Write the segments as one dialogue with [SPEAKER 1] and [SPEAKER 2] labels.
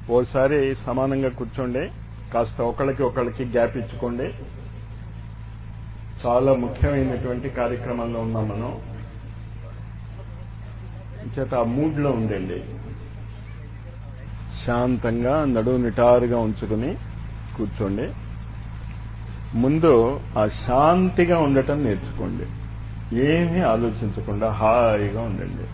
[SPEAKER 1] ఓసారి సమానంగా కూర్చోండి కాస్త ఒకళ్ళకి ఒకళ్ళకి గ్యాప్ ఇచ్చుకోండి చాలా ముఖ్యమైనటువంటి కార్యక్రమంలో ఉన్నాం మనం చేత ఆ మూడ్లో ఉండండి శాంతంగా నడువు నిటారుగా ఉంచుకుని కూర్చోండి ముందు ఆ శాంతిగా ఉండటం నేర్చుకోండి ఏమీ ఆలోచించకుండా హాయిగా ఉండండి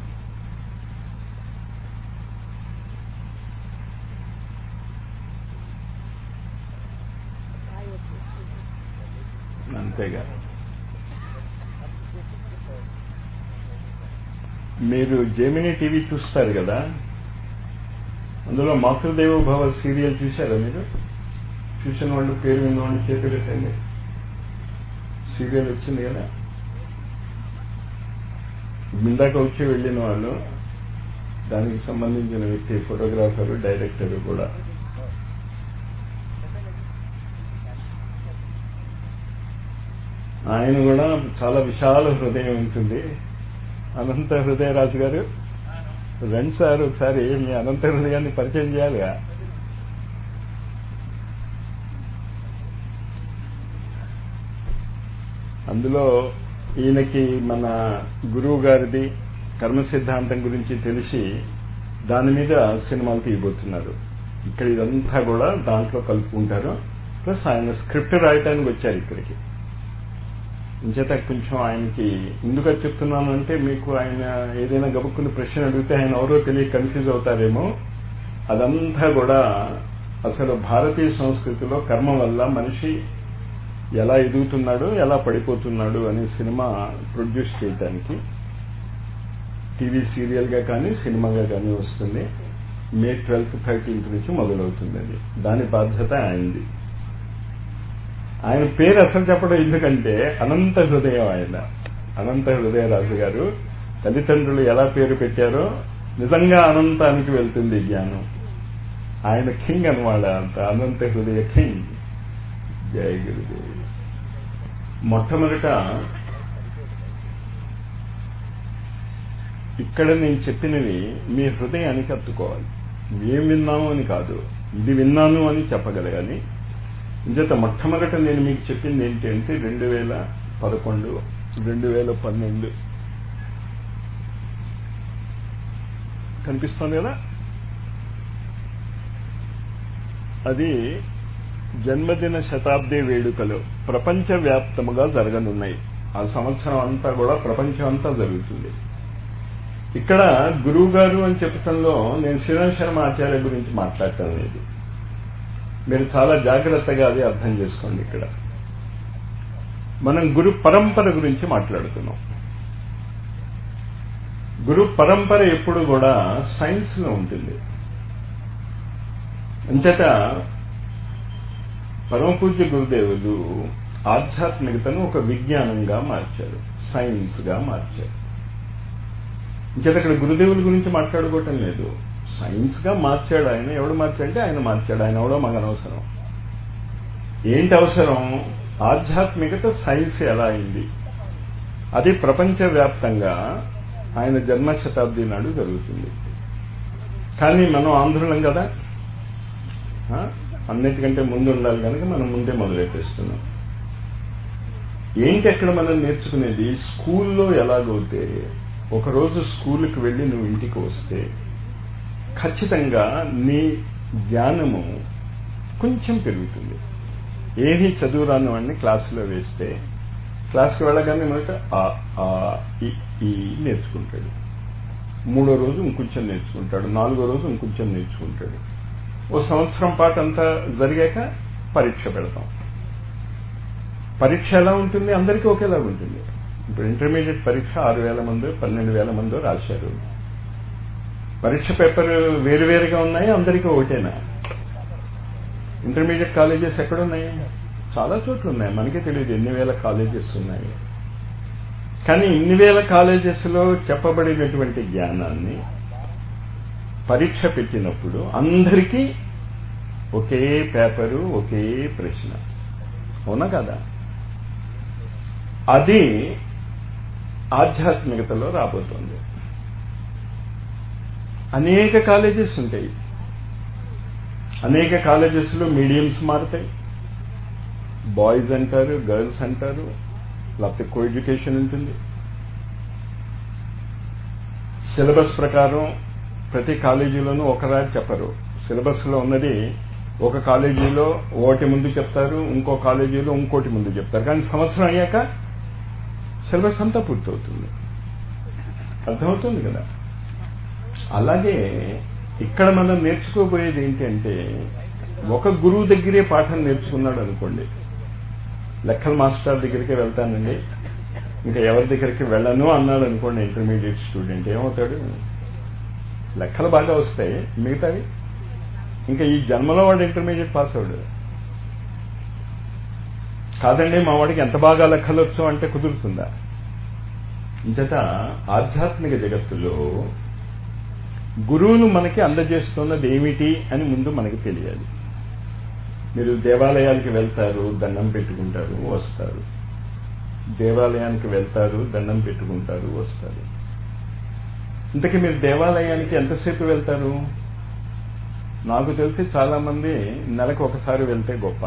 [SPEAKER 1] అంతేగా మీరు జెమినీ టీవీ చూస్తారు కదా అందులో మాతృదేవో భవ సీరియల్ చూశారా మీరు చూసిన వాళ్ళు పేరు విన్న వాళ్ళు చేతి పెట్టండి సీరియల్ వచ్చింది కదా ఇందాక వచ్చి వెళ్ళిన వాళ్ళు దానికి సంబంధించిన వ్యక్తి ఫోటోగ్రాఫరు డైరెక్టరు కూడా ఆయన కూడా చాలా విశాల హృదయం ఉంటుంది అనంత హృదయరాజు గారు రండి సార్ ఒకసారి మీ అనంత హృదయాన్ని పరిచయం చేయాలిగా అందులో ఈయనకి మన గురువు గారిది కర్మ సిద్ధాంతం గురించి తెలిసి దాని మీద సినిమాలు తీయబోతున్నారు ఇక్కడ ఇదంతా కూడా దాంట్లో కలుపుకుంటారు ప్లస్ ఆయన స్క్రిప్ట్ రాయటానికి వచ్చారు ఇక్కడికి ఇంచేత కొంచెం ఆయనకి ఎందుకు చెప్తున్నాను అంటే మీకు ఆయన ఏదైనా గబుక్కుని ప్రశ్న అడిగితే ఆయన ఎవరో తెలియ కన్ఫ్యూజ్ అవుతారేమో అదంతా కూడా అసలు భారతీయ సంస్కృతిలో కర్మ వల్ల మనిషి ఎలా ఎదుగుతున్నాడు ఎలా పడిపోతున్నాడు అనే సినిమా ప్రొడ్యూస్ చేయడానికి టీవీ సీరియల్గా కానీ సినిమాగా కానీ వస్తుంది మే ట్వెల్త్ థర్టీన్త్ నుంచి మొదలవుతుంది అది దాని బాధ్యత ఆయనది ఆయన పేరు అసలు చెప్పడం ఎందుకంటే అనంత హృదయం ఆయన అనంత హృదయ రాజు గారు తల్లిదండ్రులు ఎలా పేరు పెట్టారో నిజంగా అనంతానికి వెళ్తుంది జ్ఞానం ఆయన కింగ్ అనమాట అంత అనంత హృదయ కింగ్ జయ గురుదేవ్ మొట్టమొదట ఇక్కడ నేను చెప్పినవి మీ హృదయానికి అత్తుకోవాలి ఏం విన్నాము అని కాదు ఇది విన్నాను అని చెప్పగలగాలి ఇంచేత మొట్టమొదట నేను మీకు చెప్పింది ఏంటంటే రెండు వేల పదకొండు రెండు వేల పన్నెండు కనిపిస్తుంది కదా అది జన్మదిన శతాబ్ది వేడుకలు ప్రపంచవ్యాప్తముగా జరగనున్నాయి ఆ సంవత్సరం అంతా కూడా ప్రపంచం అంతా జరుగుతుంది ఇక్కడ గురువు గారు అని చెప్పటంలో నేను శ్రీరామ్ శర్మ ఆచార్య గురించి మాట్లాడటం లేదు మీరు చాలా జాగ్రత్తగా అది అర్థం చేసుకోండి ఇక్కడ మనం గురు పరంపర గురించి మాట్లాడుతున్నాం గురు పరంపర ఎప్పుడు కూడా సైన్స్ లో ఉంటుంది అంచేత పరమపూజ్య గురుదేవులు ఆధ్యాత్మికతను ఒక విజ్ఞానంగా మార్చారు సైన్స్ గా మార్చారు ఇంచేత ఇక్కడ గురుదేవుల గురించి మాట్లాడుకోవటం లేదు సైన్స్ గా మార్చాడు ఆయన ఎవడు మార్చాడంటే ఆయన మార్చాడు ఆయన ఎవడో మాకు అనవసరం ఏంటి అవసరం ఆధ్యాత్మికత సైన్స్ ఎలా అయింది అది ప్రపంచవ్యాప్తంగా ఆయన జన్మ శతాబ్ది నాడు జరుగుతుంది కానీ మనం ఆంధ్రులం కదా అన్నిటికంటే ముందు ఉండాలి కనుక మనం ముందే మొదలెట్టేస్తున్నాం ఏంటి అక్కడ మనం నేర్చుకునేది స్కూల్లో ఎలాగైతే ఒకరోజు స్కూల్కి వెళ్ళి నువ్వు ఇంటికి వస్తే ఖచ్చితంగా నీ జ్ఞానము కొంచెం పెరుగుతుంది ఏది చదువు రాని వాడిని క్లాసులో వేస్తే క్లాస్కి వెళ్ళగానే మొదట ఈ నేర్చుకుంటాడు మూడో రోజు ఇంకొంచెం నేర్చుకుంటాడు నాలుగో రోజు ఇంకొంచెం నేర్చుకుంటాడు ఓ సంవత్సరం పాటు అంతా జరిగాక పరీక్ష పెడతాం పరీక్ష ఎలా ఉంటుంది అందరికీ ఒకేలాగా ఉంటుంది ఇప్పుడు ఇంటర్మీడియట్ పరీక్ష ఆరు వేల మంది పన్నెండు వేల మంది రాశారు పరీక్ష పేపర్ వేరువేరుగా ఉన్నాయి అందరికీ ఒకటేనా ఇంటర్మీడియట్ కాలేజెస్ ఎక్కడున్నాయి చాలా చోట్ల ఉన్నాయి మనకే తెలియదు ఎన్ని వేల కాలేజెస్ ఉన్నాయి కానీ ఇన్ని వేల కాలేజెస్లో చెప్పబడినటువంటి జ్ఞానాన్ని పరీక్ష పెట్టినప్పుడు అందరికీ ఒకే పేపరు ఒకే ప్రశ్న అవునా కదా అది ఆధ్యాత్మికతలో రాబోతోంది అనేక కాలేజెస్ ఉంటాయి అనేక కాలేజెస్లో మీడియంస్ మారుతాయి బాయ్స్ అంటారు గర్ల్స్ అంటారు లేకపోతే కో ఎడ్యుకేషన్ ఉంటుంది సిలబస్ ప్రకారం ప్రతి కాలేజీలోనూ ఒకరా చెప్పరు సిలబస్లో ఉన్నది ఒక కాలేజీలో ఒకటి ముందు చెప్తారు ఇంకో కాలేజీలో ఇంకోటి ముందు చెప్తారు కానీ సంవత్సరం అయ్యాక సిలబస్ అంతా పూర్తవుతుంది అర్థమవుతుంది కదా అలాగే ఇక్కడ మనం నేర్చుకోబోయేది ఏంటంటే ఒక గురువు దగ్గరే పాఠం నేర్చుకున్నాడు అనుకోండి లెక్కల మాస్టర్ దగ్గరికి వెళ్తానండి ఇంకా ఎవరి దగ్గరికి వెళ్ళను అన్నాడు అనుకోండి ఇంటర్మీడియట్ స్టూడెంట్ ఏమవుతాడు లెక్కలు బాగా వస్తాయి మిగతావి ఇంకా ఈ జన్మలో వాడు ఇంటర్మీడియట్ పాస్ అవడు కాదండి మా వాడికి ఎంత బాగా లెక్కలు వచ్చు అంటే కుదురుతుందా ఇంచేత ఆధ్యాత్మిక జగత్తులో గురువును మనకి అందజేస్తున్నది ఏమిటి అని ముందు మనకి తెలియాలి మీరు దేవాలయానికి వెళ్తారు దండం పెట్టుకుంటారు వస్తారు దేవాలయానికి వెళ్తారు దండం పెట్టుకుంటారు వస్తారు ఇంతకీ మీరు దేవాలయానికి ఎంతసేపు వెళ్తారు నాకు తెలిసి చాలా మంది నెలకు ఒకసారి వెళ్తే గొప్ప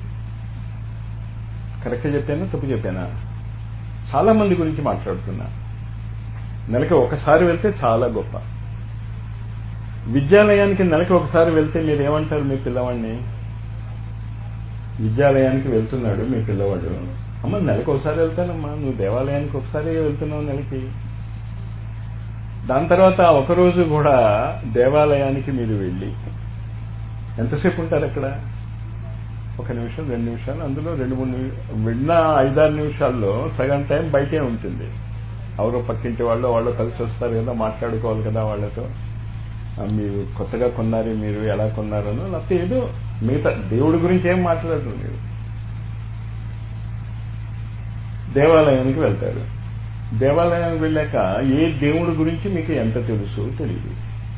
[SPEAKER 1] కరెక్ట్ చెప్పానా తప్పు చెప్పానా చాలా మంది గురించి మాట్లాడుతున్నా నెలకి ఒకసారి వెళ్తే చాలా గొప్ప విద్యాలయానికి నెలకి ఒకసారి వెళ్తే మీరు ఏమంటారు మీ పిల్లవాడిని విద్యాలయానికి వెళ్తున్నాడు మీ పిల్లవాడు అమ్మ నెలకి ఒకసారి వెళ్తానమ్మా నువ్వు దేవాలయానికి ఒకసారి వెళ్తున్నావు నెలకి దాని తర్వాత ఒకరోజు కూడా దేవాలయానికి మీరు వెళ్ళి ఎంతసేపు ఉంటారు అక్కడ ఒక నిమిషం రెండు నిమిషాలు అందులో రెండు మూడు వెళ్ళిన ఐదారు నిమిషాల్లో సగం టైం బయటే ఉంటుంది ఎవరో పక్కింటి వాళ్ళు వాళ్ళు కలిసి వస్తారు కదా మాట్లాడుకోవాలి కదా వాళ్ళతో మీరు కొత్తగా కొన్నారు మీరు ఎలా కొన్నారనో లేకపోతే ఏదో మిగతా దేవుడి గురించి ఏం మాట్లాడరు మీరు దేవాలయానికి వెళ్తారు దేవాలయానికి వెళ్ళాక ఏ దేవుడి గురించి మీకు ఎంత తెలుసు తెలియదు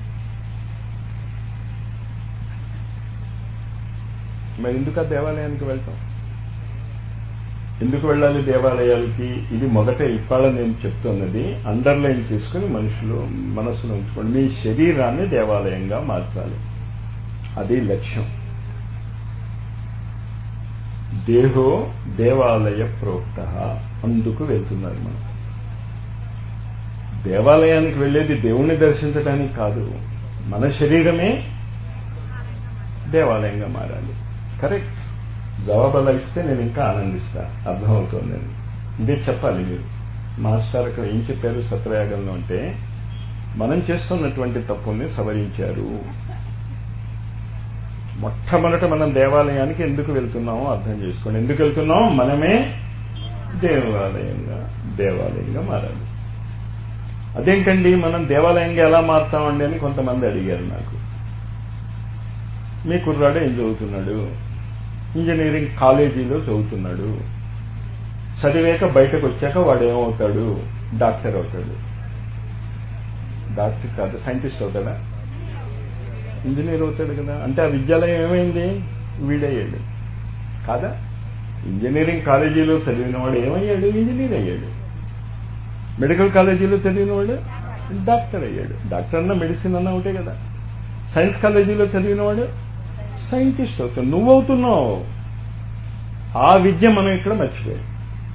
[SPEAKER 1] మరి ఎందుకు ఆ దేవాలయానికి వెళ్తాం ఎందుకు వెళ్ళాలి దేవాలయాలకి ఇది మొదట ఇవాళ నేను చెప్తున్నది అండర్లైన్ చేసుకుని మనుషులు మనసులో ఉంచుకోండి మీ శరీరాన్ని దేవాలయంగా మార్చాలి అది లక్ష్యం దేహో దేవాలయ ప్రోక్త అందుకు వెళ్తున్నారు మనం దేవాలయానికి వెళ్ళేది దేవుణ్ణి దర్శించడానికి కాదు మన శరీరమే దేవాలయంగా మారాలి కరెక్ట్ జవాబు అలా ఇస్తే నేను ఇంకా ఆనందిస్తా అర్థమవుతుంది ఇదే చెప్పాలి మీరు మాస్టర్ అక్కడ ఏం చెప్పారు సత్రయాగంలో అంటే మనం చేస్తున్నటువంటి తప్పుల్ని సవరించారు మొట్టమొదట మనం దేవాలయానికి ఎందుకు వెళ్తున్నామో అర్థం చేసుకోండి ఎందుకు వెళ్తున్నాం మనమే దేవాలయంగా దేవాలయంగా మారాలి అదేంటండి మనం దేవాలయంగా ఎలా మారుతామండి అని కొంతమంది అడిగారు నాకు మీ కుర్రాడు ఏం చదువుతున్నాడు ఇంజనీరింగ్ కాలేజీలో చదువుతున్నాడు చదివాక బయటకు వచ్చాక వాడు ఏమవుతాడు డాక్టర్ అవుతాడు డాక్టర్ కాదు సైంటిస్ట్ అవుతాడా ఇంజనీర్ అవుతాడు కదా అంటే ఆ విద్యాలయం ఏమైంది వీడయ్యాడు కాదా ఇంజనీరింగ్ కాలేజీలో చదివినవాడు ఏమయ్యాడు ఇంజనీర్ అయ్యాడు మెడికల్ కాలేజీలో చదివినవాడు డాక్టర్ అయ్యాడు డాక్టర్ అన్న మెడిసిన్ అన్న ఒకటే కదా సైన్స్ కాలేజీలో చదివినవాడు సైంటిస్ట్ అవుతాడు నువ్వు అవుతున్నావు ఆ విద్య మనం ఇక్కడ మర్చిపోయాం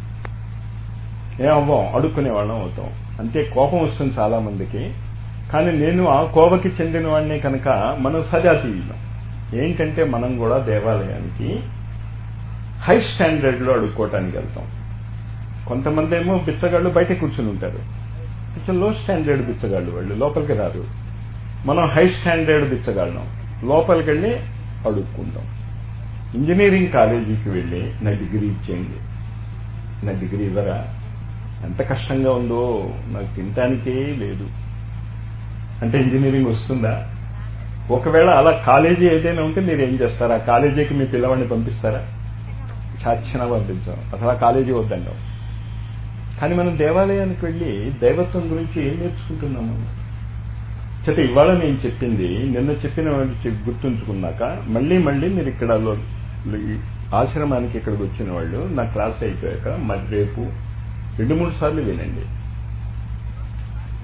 [SPEAKER 1] ఏమవ్వం అడుక్కునే వాళ్ళం అవుతాం అంతే కోపం వస్తుంది చాలా మందికి కానీ నేను ఆ కోపకి చెందిన వాడిని కనుక మనం సజాతీయులం ఏంటంటే మనం కూడా దేవాలయానికి హై స్టాండర్డ్లో అడుక్కోవటానికి వెళ్తాం కొంతమంది ఏమో బిచ్చగాళ్ళు బయట కూర్చుని ఉంటారు కొంచెం లో స్టాండర్డ్ బిచ్చగాళ్ళు వాళ్ళు లోపలికి రారు మనం హై స్టాండర్డ్ బిచ్చగాళ్ళం లోపలికి వెళ్ళి అడుక్కుంటాం ఇంజనీరింగ్ కాలేజీకి వెళ్ళి నా డిగ్రీ ఇచ్చేయండి నా డిగ్రీ ఇవ్వరా ఎంత కష్టంగా ఉందో నాకు తినటానికే లేదు అంటే ఇంజనీరింగ్ వస్తుందా ఒకవేళ అలా కాలేజీ ఏదైనా ఉంటే మీరు ఏం చేస్తారా ఆ కాలేజీకి మీ పిల్లవాడిని పంపిస్తారా చాచిన పంపించాం అసలు ఆ కాలేజీ వద్దంటాం కానీ మనం దేవాలయానికి వెళ్ళి దైవత్వం గురించి ఏం నేర్చుకుంటున్నాము చేత ఇవాళ నేను చెప్పింది నిన్న చెప్పిన గుర్తుంచుకున్నాక మళ్ళీ మళ్ళీ మీరు ఇక్కడ ఆశ్రమానికి ఇక్కడికి వచ్చిన వాళ్ళు నా క్లాస్ అయిపోయాక మరి రేపు రెండు మూడు సార్లు వినండి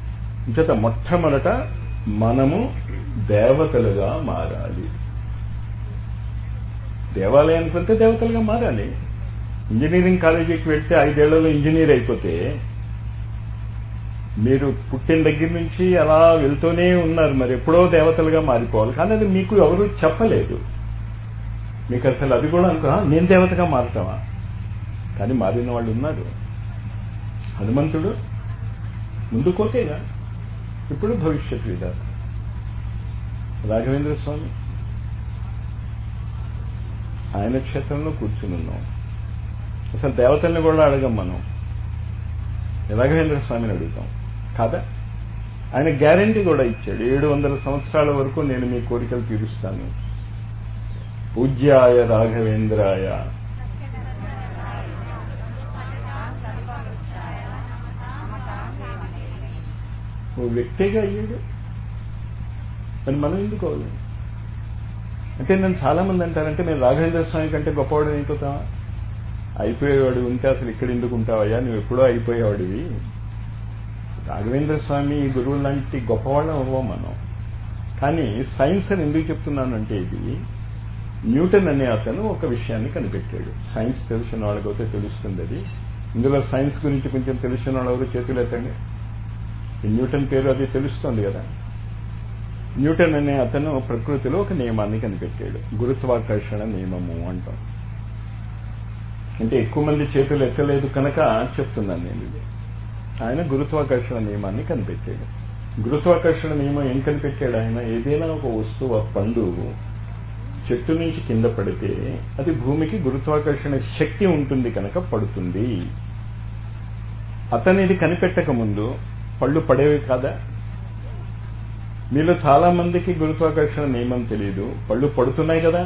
[SPEAKER 1] చేత మొట్టమొదట మనము దేవతలుగా మారాలి దేవాలయానికి వెళ్తే దేవతలుగా మారాలి ఇంజనీరింగ్ కాలేజీకి వెళ్తే ఐదేళ్లలో ఇంజనీర్ అయిపోతే మీరు పుట్టిన దగ్గర నుంచి అలా వెళ్తూనే ఉన్నారు మరి ఎప్పుడో దేవతలుగా మారిపోవాలి కానీ అది మీకు ఎవరు చెప్పలేదు మీకు అసలు అది కూడా అనుకున్నా నేను దేవతగా మారుతావా కానీ మారిన వాళ్ళు ఉన్నారు హనుమంతుడు ముందు కోతేగా ఇప్పుడు భవిష్యత్ విధాత రాఘవేంద్ర స్వామి ఆయన క్షేత్రంలో కూర్చుని ఉన్నాం అసలు దేవతల్ని కూడా అడగం మనం రాఘవేంద్ర స్వామిని అడుగుతాం కాదా ఆయన గ్యారంటీ కూడా ఇచ్చాడు ఏడు వందల సంవత్సరాల వరకు నేను మీ కోరికలు తీరుస్తాను పూజ్యాయ రాఘవేంద్రాయ ఓ వ్యక్తిగా అయ్యాడు మరి మనం ఎందుకు అవ్వలేము అంటే నేను చాలా మంది అంటారంటే నేను రాఘవేంద్ర స్వామి కంటే గొప్పవాడు అయిపోతావా అయిపోయేవాడు ఉంటే అసలు ఇక్కడ ఎందుకు ఉంటావయ్యా నువ్వు ఎప్పుడో అయిపోయేవాడివి రాఘవేంద్ర స్వామి గురువు లాంటి గొప్పవాళ్ళం అవ్వం మనం కానీ సైన్స్ అని ఎందుకు చెప్తున్నానంటే ఇది న్యూటన్ అనే అతను ఒక విషయాన్ని కనిపెట్టాడు సైన్స్ తెలిసిన వాళ్ళకైతే తెలుస్తుంది అది ఇందులో సైన్స్ గురించి కొంచెం తెలిసిన వాళ్ళు ఎవరు చేతులు ఎత్తండి ఈ న్యూటన్ పేరు అది తెలుస్తుంది కదా న్యూటన్ అనే అతను ప్రకృతిలో ఒక నియమాన్ని కనిపెట్టాడు గురుత్వాకర్షణ నియమము అంటాం అంటే ఎక్కువ మంది చేతులు ఎక్కలేదు కనుక చెప్తున్నాను నేను ఇది ఆయన గురుత్వాకర్షణ నియమాన్ని కనిపెట్టాడు గురుత్వాకర్షణ నియమం ఏం కనిపెట్టాడు ఆయన ఏదైనా ఒక వస్తువు ఆ పండు చెట్టు నుంచి కింద పడితే అది భూమికి గురుత్వాకర్షణ శక్తి ఉంటుంది కనుక పడుతుంది అతను ఇది కనిపెట్టక ముందు పళ్ళు పడేవి కాదా మీలో చాలా మందికి గురుత్వాకర్షణ నియమం తెలియదు పళ్ళు పడుతున్నాయి కదా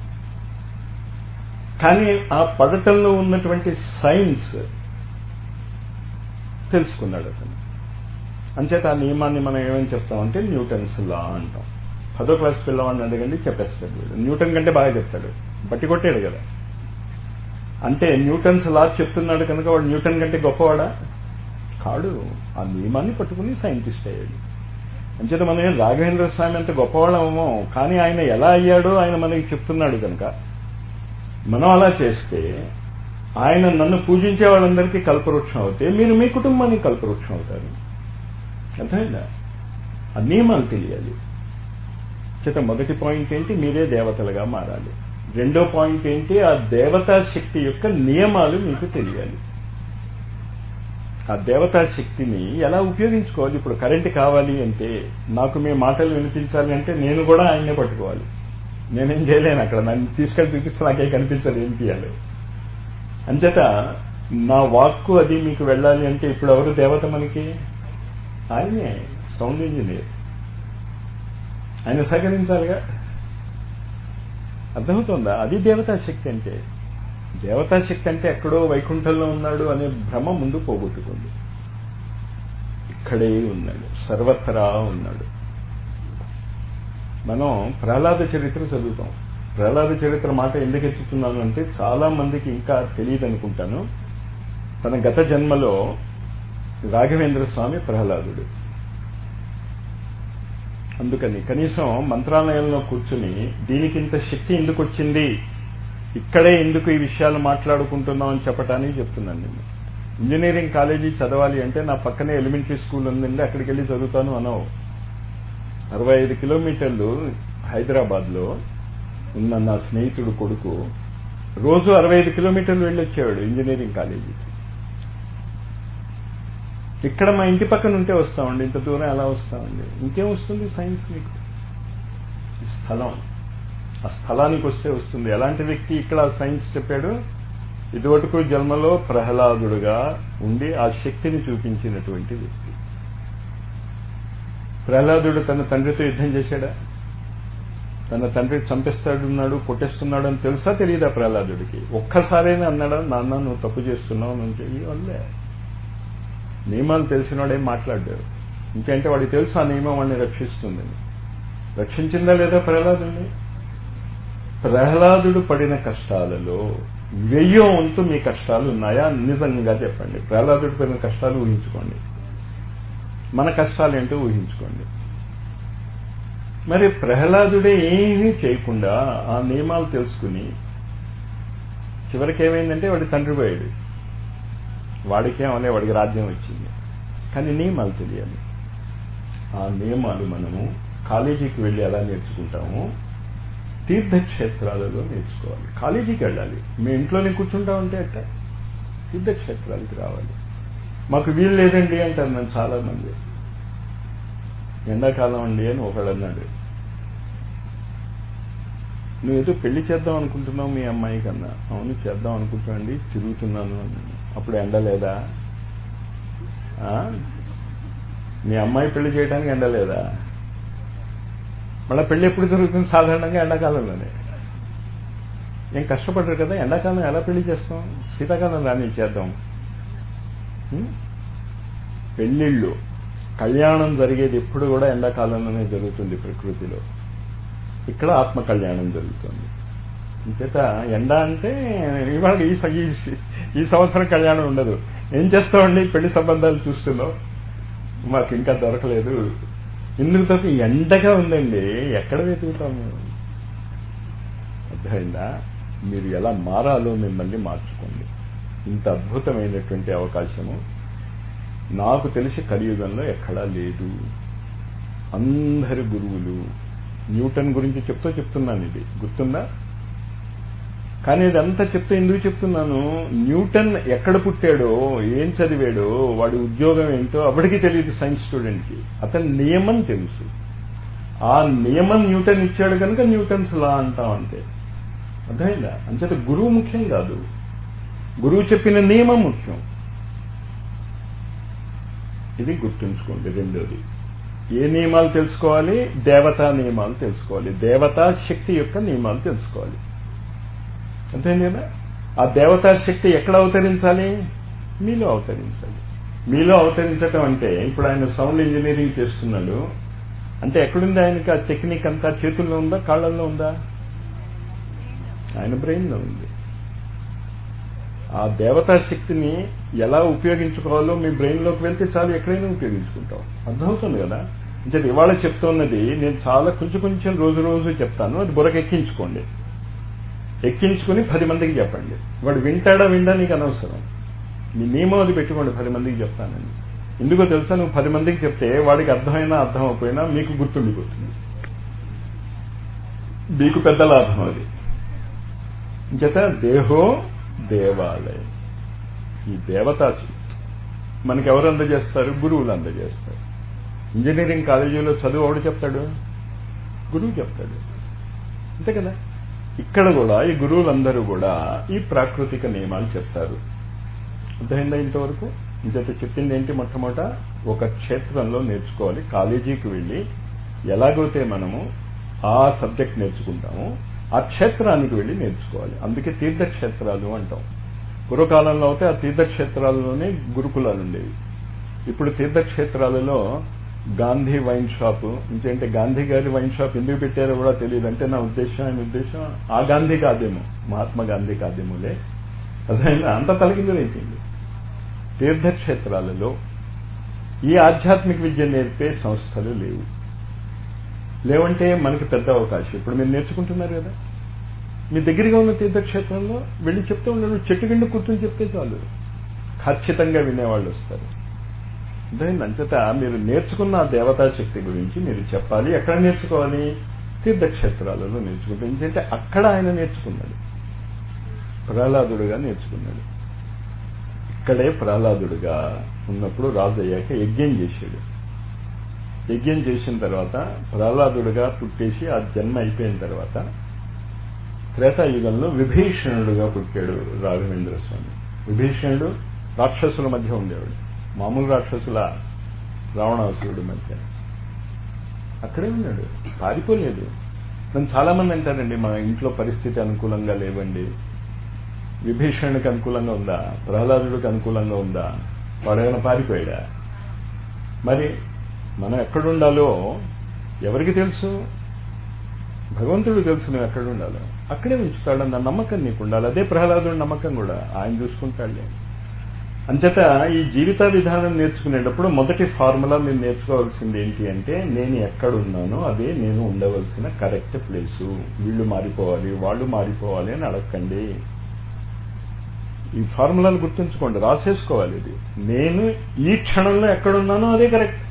[SPEAKER 1] కానీ ఆ పడటంలో ఉన్నటువంటి సైన్స్ తెలుసుకున్నాడు అతను అంచేత ఆ నియమాన్ని మనం ఏమని చెప్తామంటే న్యూటన్స్ లా అంటాం పదో క్లాస్ పిల్లవాడిని అడగండి చెప్పేస్తాడు వీడు న్యూటన్ కంటే బాగా చెప్తాడు బట్టి కొట్టాడు కదా అంటే న్యూటన్స్ లా చెప్తున్నాడు కనుక వాడు న్యూటన్ కంటే గొప్పవాడా కాడు ఆ నియమాన్ని పట్టుకుని సైంటిస్ట్ అయ్యాడు అంచేత మనం ఏం రాఘవేంద్ర స్వామి అంత గొప్పవాళ్ళమో కానీ ఆయన ఎలా అయ్యాడో ఆయన మనకి చెప్తున్నాడు కనుక మనం అలా చేస్తే ఆయన నన్ను పూజించే వాళ్ళందరికీ కల్పవృక్షం అవుతే మీరు మీ కుటుంబానికి కల్పవృక్షం అవుతారు అర్థమైందా ఆ నియమాలు తెలియాలి చేత మొదటి పాయింట్ ఏంటి మీరే దేవతలుగా మారాలి రెండో పాయింట్ ఏంటి ఆ దేవతా శక్తి యొక్క నియమాలు మీకు తెలియాలి ఆ దేవతా శక్తిని ఎలా ఉపయోగించుకోవాలి ఇప్పుడు కరెంట్ కావాలి అంటే నాకు మీ మాటలు వినిపించాలి అంటే నేను కూడా ఆయన్నే పట్టుకోవాలి నేనేం చేయలేను అక్కడ నన్ను తీసుకెళ్ళి చూపిస్తే నాకే కనిపించదు ఏం తీయాలి అంచేత నా వాక్కు అది మీకు వెళ్ళాలి అంటే ఇప్పుడు ఎవరు దేవత మనకి ఆయనే సౌండ్ ఇంజనీర్ ఆయన సహకరించాలిగా అర్థమవుతుందా అది దేవతా శక్తి అంటే దేవతా శక్తి అంటే ఎక్కడో వైకుంఠంలో ఉన్నాడు అనే భ్రమ ముందు పోగొట్టుకుంది ఇక్కడే ఉన్నాడు సర్వత్రా ఉన్నాడు మనం ప్రహ్లాద చరిత్ర చదువుతాం ప్రహ్లాద చరిత్ర మాట ఎందుకు ఎత్తుతున్నాను అంటే చాలా మందికి ఇంకా తెలియదు అనుకుంటాను తన గత జన్మలో రాఘవేంద్ర స్వామి ప్రహ్లాదుడు అందుకని కనీసం మంత్రాలయంలో కూర్చుని దీనికి ఇంత శక్తి ఎందుకు వచ్చింది ఇక్కడే ఎందుకు ఈ విషయాలు మాట్లాడుకుంటున్నాం అని చెప్పడానికి చెప్తున్నాను నేను ఇంజనీరింగ్ కాలేజీ చదవాలి అంటే నా పక్కనే ఎలిమెంటరీ స్కూల్ ఉందండి అక్కడికి వెళ్ళి చదువుతాను అనవు అరవై ఐదు కిలోమీటర్లు హైదరాబాద్లో ఉన్న నా స్నేహితుడు కొడుకు రోజు అరవై ఐదు కిలోమీటర్లు వెళ్ళి వచ్చేవాడు ఇంజనీరింగ్ కాలేజీకి ఇక్కడ మా ఇంటి పక్కన ఉంటే వస్తామండి ఇంత దూరం ఎలా వస్తామండి ఇంకేం వస్తుంది సైన్స్ మీకు స్థలం ఆ స్థలానికి వస్తే వస్తుంది ఎలాంటి వ్యక్తి ఇక్కడ సైన్స్ చెప్పాడు ఇదివరకు జన్మలో ప్రహ్లాదుడుగా ఉండి ఆ శక్తిని చూపించినటువంటి వ్యక్తి ప్రహ్లాదుడు తన తండ్రితో యుద్ధం చేశాడా తన తండ్రి చంపేస్తాడున్నాడు కొట్టేస్తున్నాడు అని తెలుసా తెలియదా ప్రహ్లాదుడికి ఒక్కసారైనా అన్నాడా నాన్న నువ్వు తప్పు చేస్తున్నావు అని చెప్పి వల్లే నియమాలు తెలిసినవాడేం మాట్లాడాడు ఇంకంటే వాడికి తెలుసు ఆ నియమం వాడిని రక్షిస్తుందని రక్షించిందా లేదా ప్రహ్లాదుని ప్రహ్లాదుడు పడిన కష్టాలలో వెయ్యో వంతు మీ కష్టాలు ఉన్నాయా నిజంగా చెప్పండి ప్రహ్లాదుడు పడిన కష్టాలు ఊహించుకోండి మన కష్టాలు ఏంటో ఊహించుకోండి మరి ప్రహ్లాదుడే ఏమీ చేయకుండా ఆ నియమాలు తెలుసుకుని చివరికి ఏమైందంటే వాడి తండ్రి పోయాడు వాడికేమలే వాడికి రాజ్యం వచ్చింది కానీ నియమాలు తెలియాలి ఆ నియమాలు మనము కాలేజీకి వెళ్ళి ఎలా నేర్చుకుంటామో తీర్థక్షేత్రాలలో నేర్చుకోవాలి కాలేజీకి వెళ్ళాలి మీ ఇంట్లోనే కూర్చుంటా ఉంటే అట్ట తీర్థక్షేత్రాలకి రావాలి మాకు వీలు లేదండి అంటారు నన్ను చాలా మంది ఎండాకాలం అండి అని ఒకడు అన్నాడు నువ్వు ఏదో పెళ్లి చేద్దాం అనుకుంటున్నావు మీ అమ్మాయి కన్నా అవును చేద్దాం అనుకుంటున్నాండి తిరుగుతున్నాను అన్నాను అప్పుడు ఎండ లేదా మీ అమ్మాయి పెళ్లి చేయడానికి ఎండ లేదా మళ్ళీ పెళ్లి ఎప్పుడు జరుగుతుంది సాధారణంగా ఎండాకాలంలోనే ఏం కష్టపడరు కదా ఎండాకాలం ఎలా పెళ్లి చేస్తాం శీతాకాలం రాని చేద్దాం పెళ్లిళ్ళు కళ్యాణం జరిగేది ఎప్పుడు కూడా ఎండాకాలంలోనే జరుగుతుంది ప్రకృతిలో ఇక్కడ ఆత్మ కళ్యాణం జరుగుతుంది ఇంచేత ఎండ అంటే ఇవాళ ఈ ఈ సంవత్సరం కళ్యాణం ఉండదు ఏం చేస్తామండి పెళ్లి సంబంధాలు చూస్తున్నాం మాకు ఇంకా దొరకలేదు ఇందుకు తప్ప ఎండగా ఉందండి ఎక్కడ వెతుకుతాము అర్థమైందా మీరు ఎలా మారాలో మిమ్మల్ని మార్చుకోండి ఇంత అద్భుతమైనటువంటి అవకాశము నాకు తెలిసి కలియుగంలో ఎక్కడా లేదు అందరి గురువులు న్యూటన్ గురించి చెప్తూ చెప్తున్నాను ఇది గుర్తుందా కానీ ఇదంతా చెప్తే ఎందుకు చెప్తున్నాను న్యూటన్ ఎక్కడ పుట్టాడో ఏం చదివాడో వాడి ఉద్యోగం ఏంటో అప్పటికి తెలియదు సైన్స్ స్టూడెంట్కి అతని నియమం తెలుసు ఆ నియమం న్యూటన్ ఇచ్చాడు కనుక న్యూటన్స్ లా అంటాం అంతే అర్థమైందా అంచేత గురువు ముఖ్యం కాదు గురువు చెప్పిన నియమం ముఖ్యం ఇది గుర్తుంచుకోండి రెండోది ఏ నియమాలు తెలుసుకోవాలి దేవతా నియమాలు తెలుసుకోవాలి దేవతా శక్తి యొక్క నియమాలు తెలుసుకోవాలి అంతేంది కదా ఆ దేవతా శక్తి ఎక్కడ అవతరించాలి మీలో అవతరించాలి మీలో అవతరించటం అంటే ఇప్పుడు ఆయన సౌండ్ ఇంజనీరింగ్ చేస్తున్నాడు అంటే ఎక్కడుంది ఆయనకి ఆ టెక్నిక్ అంతా చేతుల్లో ఉందా కాళ్ళల్లో ఉందా ఆయన బ్రెయిన్లో ఉంది ఆ దేవతా శక్తిని ఎలా ఉపయోగించుకోవాలో మీ బ్రెయిన్లోకి వెళ్తే చాలు ఎక్కడైనా ఉపయోగించుకుంటాం అర్థమవుతుంది కదా అంటే ఇవాళ చెప్తున్నది నేను చాలా కొంచెం కొంచెం రోజు రోజు చెప్తాను అది బుర్రకు ఎక్కించుకోండి ఎక్కించుకుని పది మందికి చెప్పండి వాడు వింటాడా విండా నీకు అనవసరం మీ నియమం అది పెట్టుకోండి పది మందికి చెప్తానని ఎందుకో తెలుసా నువ్వు పది మందికి చెప్తే వాడికి అర్థమైనా అర్థం అయిపోయినా మీకు గుర్తుండిపోతుంది మీకు పెద్ద లాభం అది చేత దేహో దేవాలయం ఈ దేవతా మనకి ఎవరు అందజేస్తారు గురువులు అందజేస్తారు ఇంజనీరింగ్ కాలేజీలో చదువు ఎవడు చెప్తాడు గురువు చెప్తాడు అంతే కదా ఇక్కడ కూడా ఈ గురువులందరూ కూడా ఈ ప్రాకృతిక నియమాలు చెప్తారు అర్థమైందా ఇంతవరకు ఇంత చెప్పింది ఏంటి మొట్టమొదట ఒక క్షేత్రంలో నేర్చుకోవాలి కాలేజీకి వెళ్ళి ఎలాగైతే మనము ఆ సబ్జెక్ట్ నేర్చుకుంటామో ఆ క్షేత్రానికి వెళ్ళి నేర్చుకోవాలి అందుకే తీర్థక్షేత్రాలు అంటాం పూర్వకాలంలో అయితే ఆ తీర్థక్షేత్రాలలోనే గురుకులాలు ఉండేవి ఇప్పుడు తీర్థక్షేత్రాలలో గాంధీ వైన్ షాప్ ఇంకేంటే గాంధీ గారి వైన్ షాప్ ఎందుకు పెట్టారో కూడా తెలియదు అంటే నా ఉద్దేశం ఆయన ఉద్దేశం ఆ గాంధీ కాదేమో మహాత్మా గాంధీ కాదేమోలే అదైనా అంత తలకిందులైపోయింది తీర్థక్షేత్రాలలో ఈ ఆధ్యాత్మిక విద్య నేర్పే సంస్థలు లేవు లేవంటే మనకి పెద్ద అవకాశం ఇప్పుడు మీరు నేర్చుకుంటున్నారు కదా మీ దగ్గరగా ఉన్న తీర్థక్షేత్రంలో వెళ్ళి చెప్తూ ఉండడు చెట్టు కింద కూర్చొని చెప్తే చాలు ఖచ్చితంగా వినేవాళ్ళు వస్తారు దాని అంచట మీరు నేర్చుకున్న ఆ దేవతా శక్తి గురించి మీరు చెప్పాలి ఎక్కడ నేర్చుకోవాలి తీర్థక్షేత్రాలలో నేర్చుకుంటే ఎందుకంటే అక్కడ ఆయన నేర్చుకున్నాడు ప్రహ్లాదుడుగా నేర్చుకున్నాడు ఇక్కడే ప్రహ్లాదుడుగా ఉన్నప్పుడు రాజు అయ్యాక యజ్ఞం చేశాడు యజ్ఞం చేసిన తర్వాత ప్రహ్లాదుడుగా పుట్టేసి ఆ జన్మ అయిపోయిన తర్వాత త్రేతాయుగంలో విభీషణుడుగా పుట్టాడు రాఘవేంద్ర స్వామి విభీషణుడు రాక్షసుల మధ్య ఉండేవాడు మామూలు రాక్షసుల రావణాసురుడు మధ్య అక్కడే ఉన్నాడు పారిపోలేదు నన్ను చాలా మంది అంటారండి మా ఇంట్లో పరిస్థితి అనుకూలంగా లేవండి విభీషణుడికి అనుకూలంగా ఉందా ప్రహ్లాదుడికి అనుకూలంగా ఉందా వాడేమైనా పారిపోయాడా మరి మనం ఎక్కడుండాలో ఎవరికి తెలుసు భగవంతుడు తెలుసు నువ్వు ఎక్కడుండాలో అక్కడే ఉంచుతాడన్న నమ్మకం నీకు ఉండాలి అదే ప్రహ్లాదుడి నమ్మకం కూడా ఆయన చూసుకుంటాడులే అంచేత ఈ జీవిత విధానం నేర్చుకునేటప్పుడు మొదటి ఫార్ములా మీరు నేర్చుకోవాల్సింది ఏంటి అంటే నేను ఎక్కడున్నానో అదే నేను ఉండవలసిన కరెక్ట్ ప్లేసు వీళ్ళు మారిపోవాలి వాళ్ళు మారిపోవాలి అని అడగండి ఈ ఫార్ములాను గుర్తుంచుకోండి రాసేసుకోవాలి ఇది నేను ఈ క్షణంలో ఎక్కడున్నానో అదే కరెక్ట్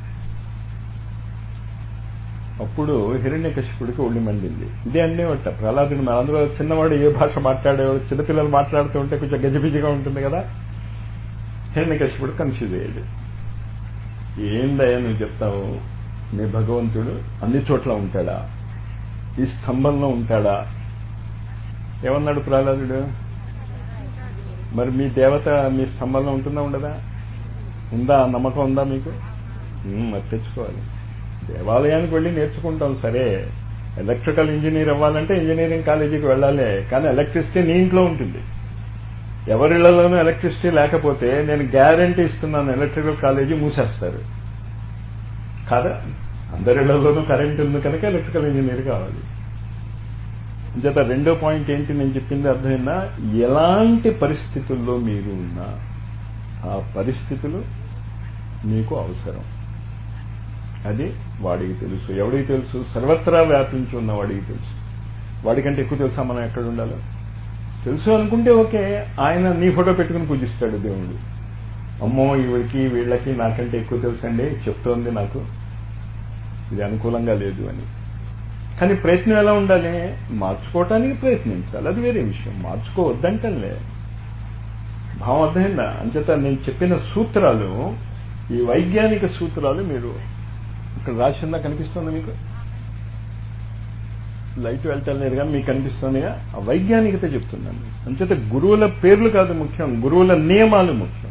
[SPEAKER 1] అప్పుడు హిరణ్యకశిపుడికి ఒళ్ళు మండింది ఇదే అనేవట ప్రహ్లాదుడు మన అందులో చిన్నవాడు ఏ భాష మాట్లాడేవాడు చిన్నపిల్లలు మాట్లాడుతూ ఉంటే కొంచెం గజిబిజిగా ఉంటుంది కదా హిరణ్యకశిపుడు కన్ఫ్యూజ్ అయ్యాడు ఏందయ్యా నువ్వు చెప్తావు నీ భగవంతుడు అన్ని చోట్ల ఉంటాడా ఈ స్తంభంలో ఉంటాడా ఏమన్నాడు ప్రహ్లాదుడు మరి మీ దేవత మీ స్తంభంలో ఉంటుందా ఉండదా ఉందా నమ్మకం ఉందా మీకు మరి తెచ్చుకోవాలి దేవాలయానికి వెళ్ళి నేర్చుకుంటాం సరే ఎలక్ట్రికల్ ఇంజనీర్ అవ్వాలంటే ఇంజనీరింగ్ కాలేజీకి వెళ్ళాలి కానీ ఎలక్ట్రిసిటీ నీ ఇంట్లో ఉంటుంది ఎవరిళ్లలోనూ ఎలక్ట్రిసిటీ లేకపోతే నేను గ్యారంటీ ఇస్తున్నాను ఎలక్ట్రికల్ కాలేజీ మూసేస్తారు కాదా అందరిళ్లలోనూ కరెంట్ ఉంది కనుక ఎలక్ట్రికల్ ఇంజనీర్ కావాలి చేత రెండో పాయింట్ ఏంటి నేను చెప్పింది అర్థమైందా ఎలాంటి పరిస్థితుల్లో మీరు ఉన్నా ఆ పరిస్థితులు మీకు అవసరం అది వాడికి తెలుసు ఎవడికి తెలుసు సర్వత్రా వ్యాపించి ఉన్న వాడికి తెలుసు వాడికంటే ఎక్కువ తెలుసా మనం ఎక్కడ ఉండాలో తెలుసు అనుకుంటే ఓకే ఆయన నీ ఫోటో పెట్టుకుని పూజిస్తాడు దేవుడు అమ్మో ఈవిడికి వీళ్ళకి నాకంటే ఎక్కువ తెలుసండి చెప్తోంది నాకు ఇది అనుకూలంగా లేదు అని కానీ ప్రయత్నం ఎలా ఉండాలి మార్చుకోవటానికి ప్రయత్నించాలి అది వేరే విషయం మార్చుకోవద్దంటలే భావం అర్థమైందా అంచేత నేను చెప్పిన సూత్రాలు ఈ వైజ్ఞానిక సూత్రాలు మీరు ఇక్కడ రాసిందా కనిపిస్తుందా మీకు లైట్ వెళ్తాం లేదు కానీ మీకు కనిపిస్తుందిగా ఆ వైజ్ఞానికత చెప్తున్నాను అంచేత గురువుల పేర్లు కాదు ముఖ్యం గురువుల నియమాలు ముఖ్యం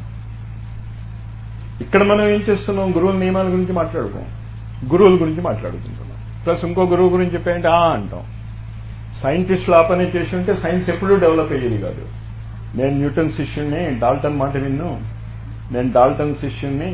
[SPEAKER 1] ఇక్కడ మనం ఏం చేస్తున్నాం గురువుల నియమాల గురించి మాట్లాడుకోం గురువుల గురించి మాట్లాడుకుంటున్నాం ప్లస్ ఇంకో గురువు గురించి చెప్పాయంటే ఆ అంటాం సైంటిస్టులు ఆ పని చేసి ఉంటే సైన్స్ ఎప్పుడూ డెవలప్ అయ్యేది కాదు నేను న్యూటన్ శిష్యుణ్ణి డాల్టన్ మాట విన్ను నేను డాల్టన్ శిష్యుణ్ణి